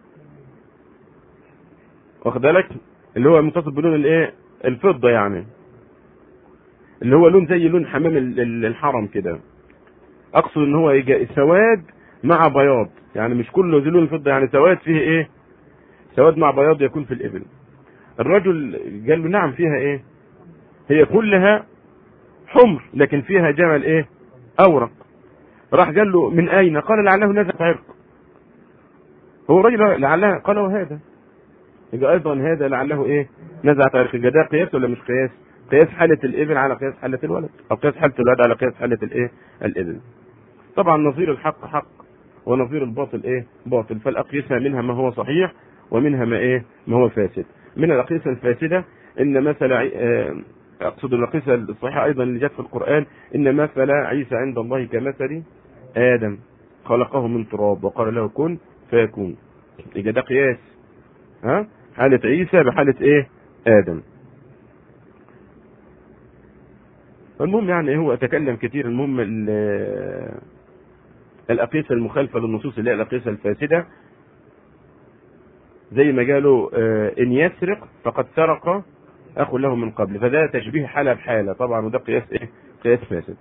واخد بالك اللي هو متصل بلون الايه الفضه يعني اللي هو لون زي لون حمام الحرم كده اقصد ان هو يجي سواد مع بياض يعني مش كله زي لون الفضه يعني سواد فيه ايه سواد مع بياض يكون في الابل الرجل قال له نعم فيها ايه هي كلها حمر لكن فيها جمل ايه اورق راح قال له من اين قال لعله نزع عرق هو الرجل لعله قال وهذا يبقى ايضا هذا لعله ايه نزعت عرق يبقى ده قياس ولا مش قياس قياس حالة الابن على قياس حالة الولد او قياس حالة الولد على قياس حالة الايه الابن طبعا نظير الحق حق ونظير الباطل ايه باطل فالاقيسة منها ما هو صحيح ومنها ما ايه ما هو فاسد من الاقيسة الفاسدة ان مثل اقصد الاقيسة الصحيحة ايضا اللي جت في القرآن ان مثل عيسى عند الله كمثل ادم خلقه من تراب وقال له كن فيكون يبقى ده قياس ها حالة عيسى بحالة ايه ادم المهم يعني هو تكلم كثير المهم الأقيسة المخالفة للنصوص اللي هي الأقيسة الفاسدة زي ما قالوا إن يسرق فقد سرق أخ له من قبل فده تشبيه حالة بحالة طبعا وده قياس إيه؟ قياس فاسد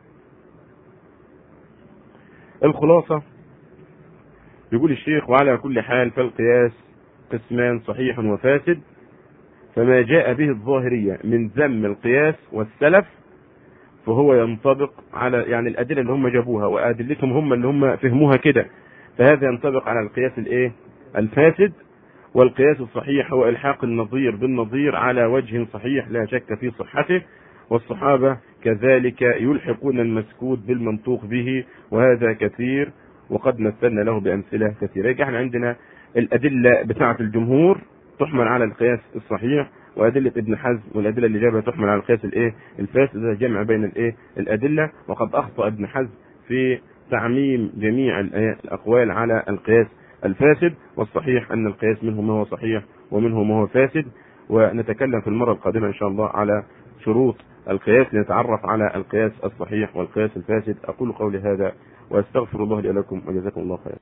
الخلاصة يقول الشيخ وعلى كل حال فالقياس قسمان صحيح وفاسد فما جاء به الظاهرية من ذم القياس والسلف فهو ينطبق على يعني الأدلة اللي هم جابوها وأدلتهم هم اللي هم فهموها كده فهذا ينطبق على القياس الايه الفاسد والقياس الصحيح هو إلحاق النظير بالنظير على وجه صحيح لا شك في صحته والصحابة كذلك يلحقون المسكوت بالمنطوق به وهذا كثير وقد مثلنا له بأمثلة كثيرة يبقى احنا عندنا الأدلة بتاعة الجمهور تحمل على القياس الصحيح وأدلة ابن حزم والأدلة اللي جابها تحمل على القياس الإيه الفاسد ده جمع بين الإيه الأدلة وقد أخطأ ابن حزم في تعميم جميع الأقوال على القياس الفاسد والصحيح أن القياس منه ما هو صحيح ومنه ما هو فاسد ونتكلم في المرة القادمة إن شاء الله على شروط القياس لنتعرف على القياس الصحيح والقياس الفاسد أقول قولي هذا وأستغفر الله لي ولكم وجزاكم الله خيرا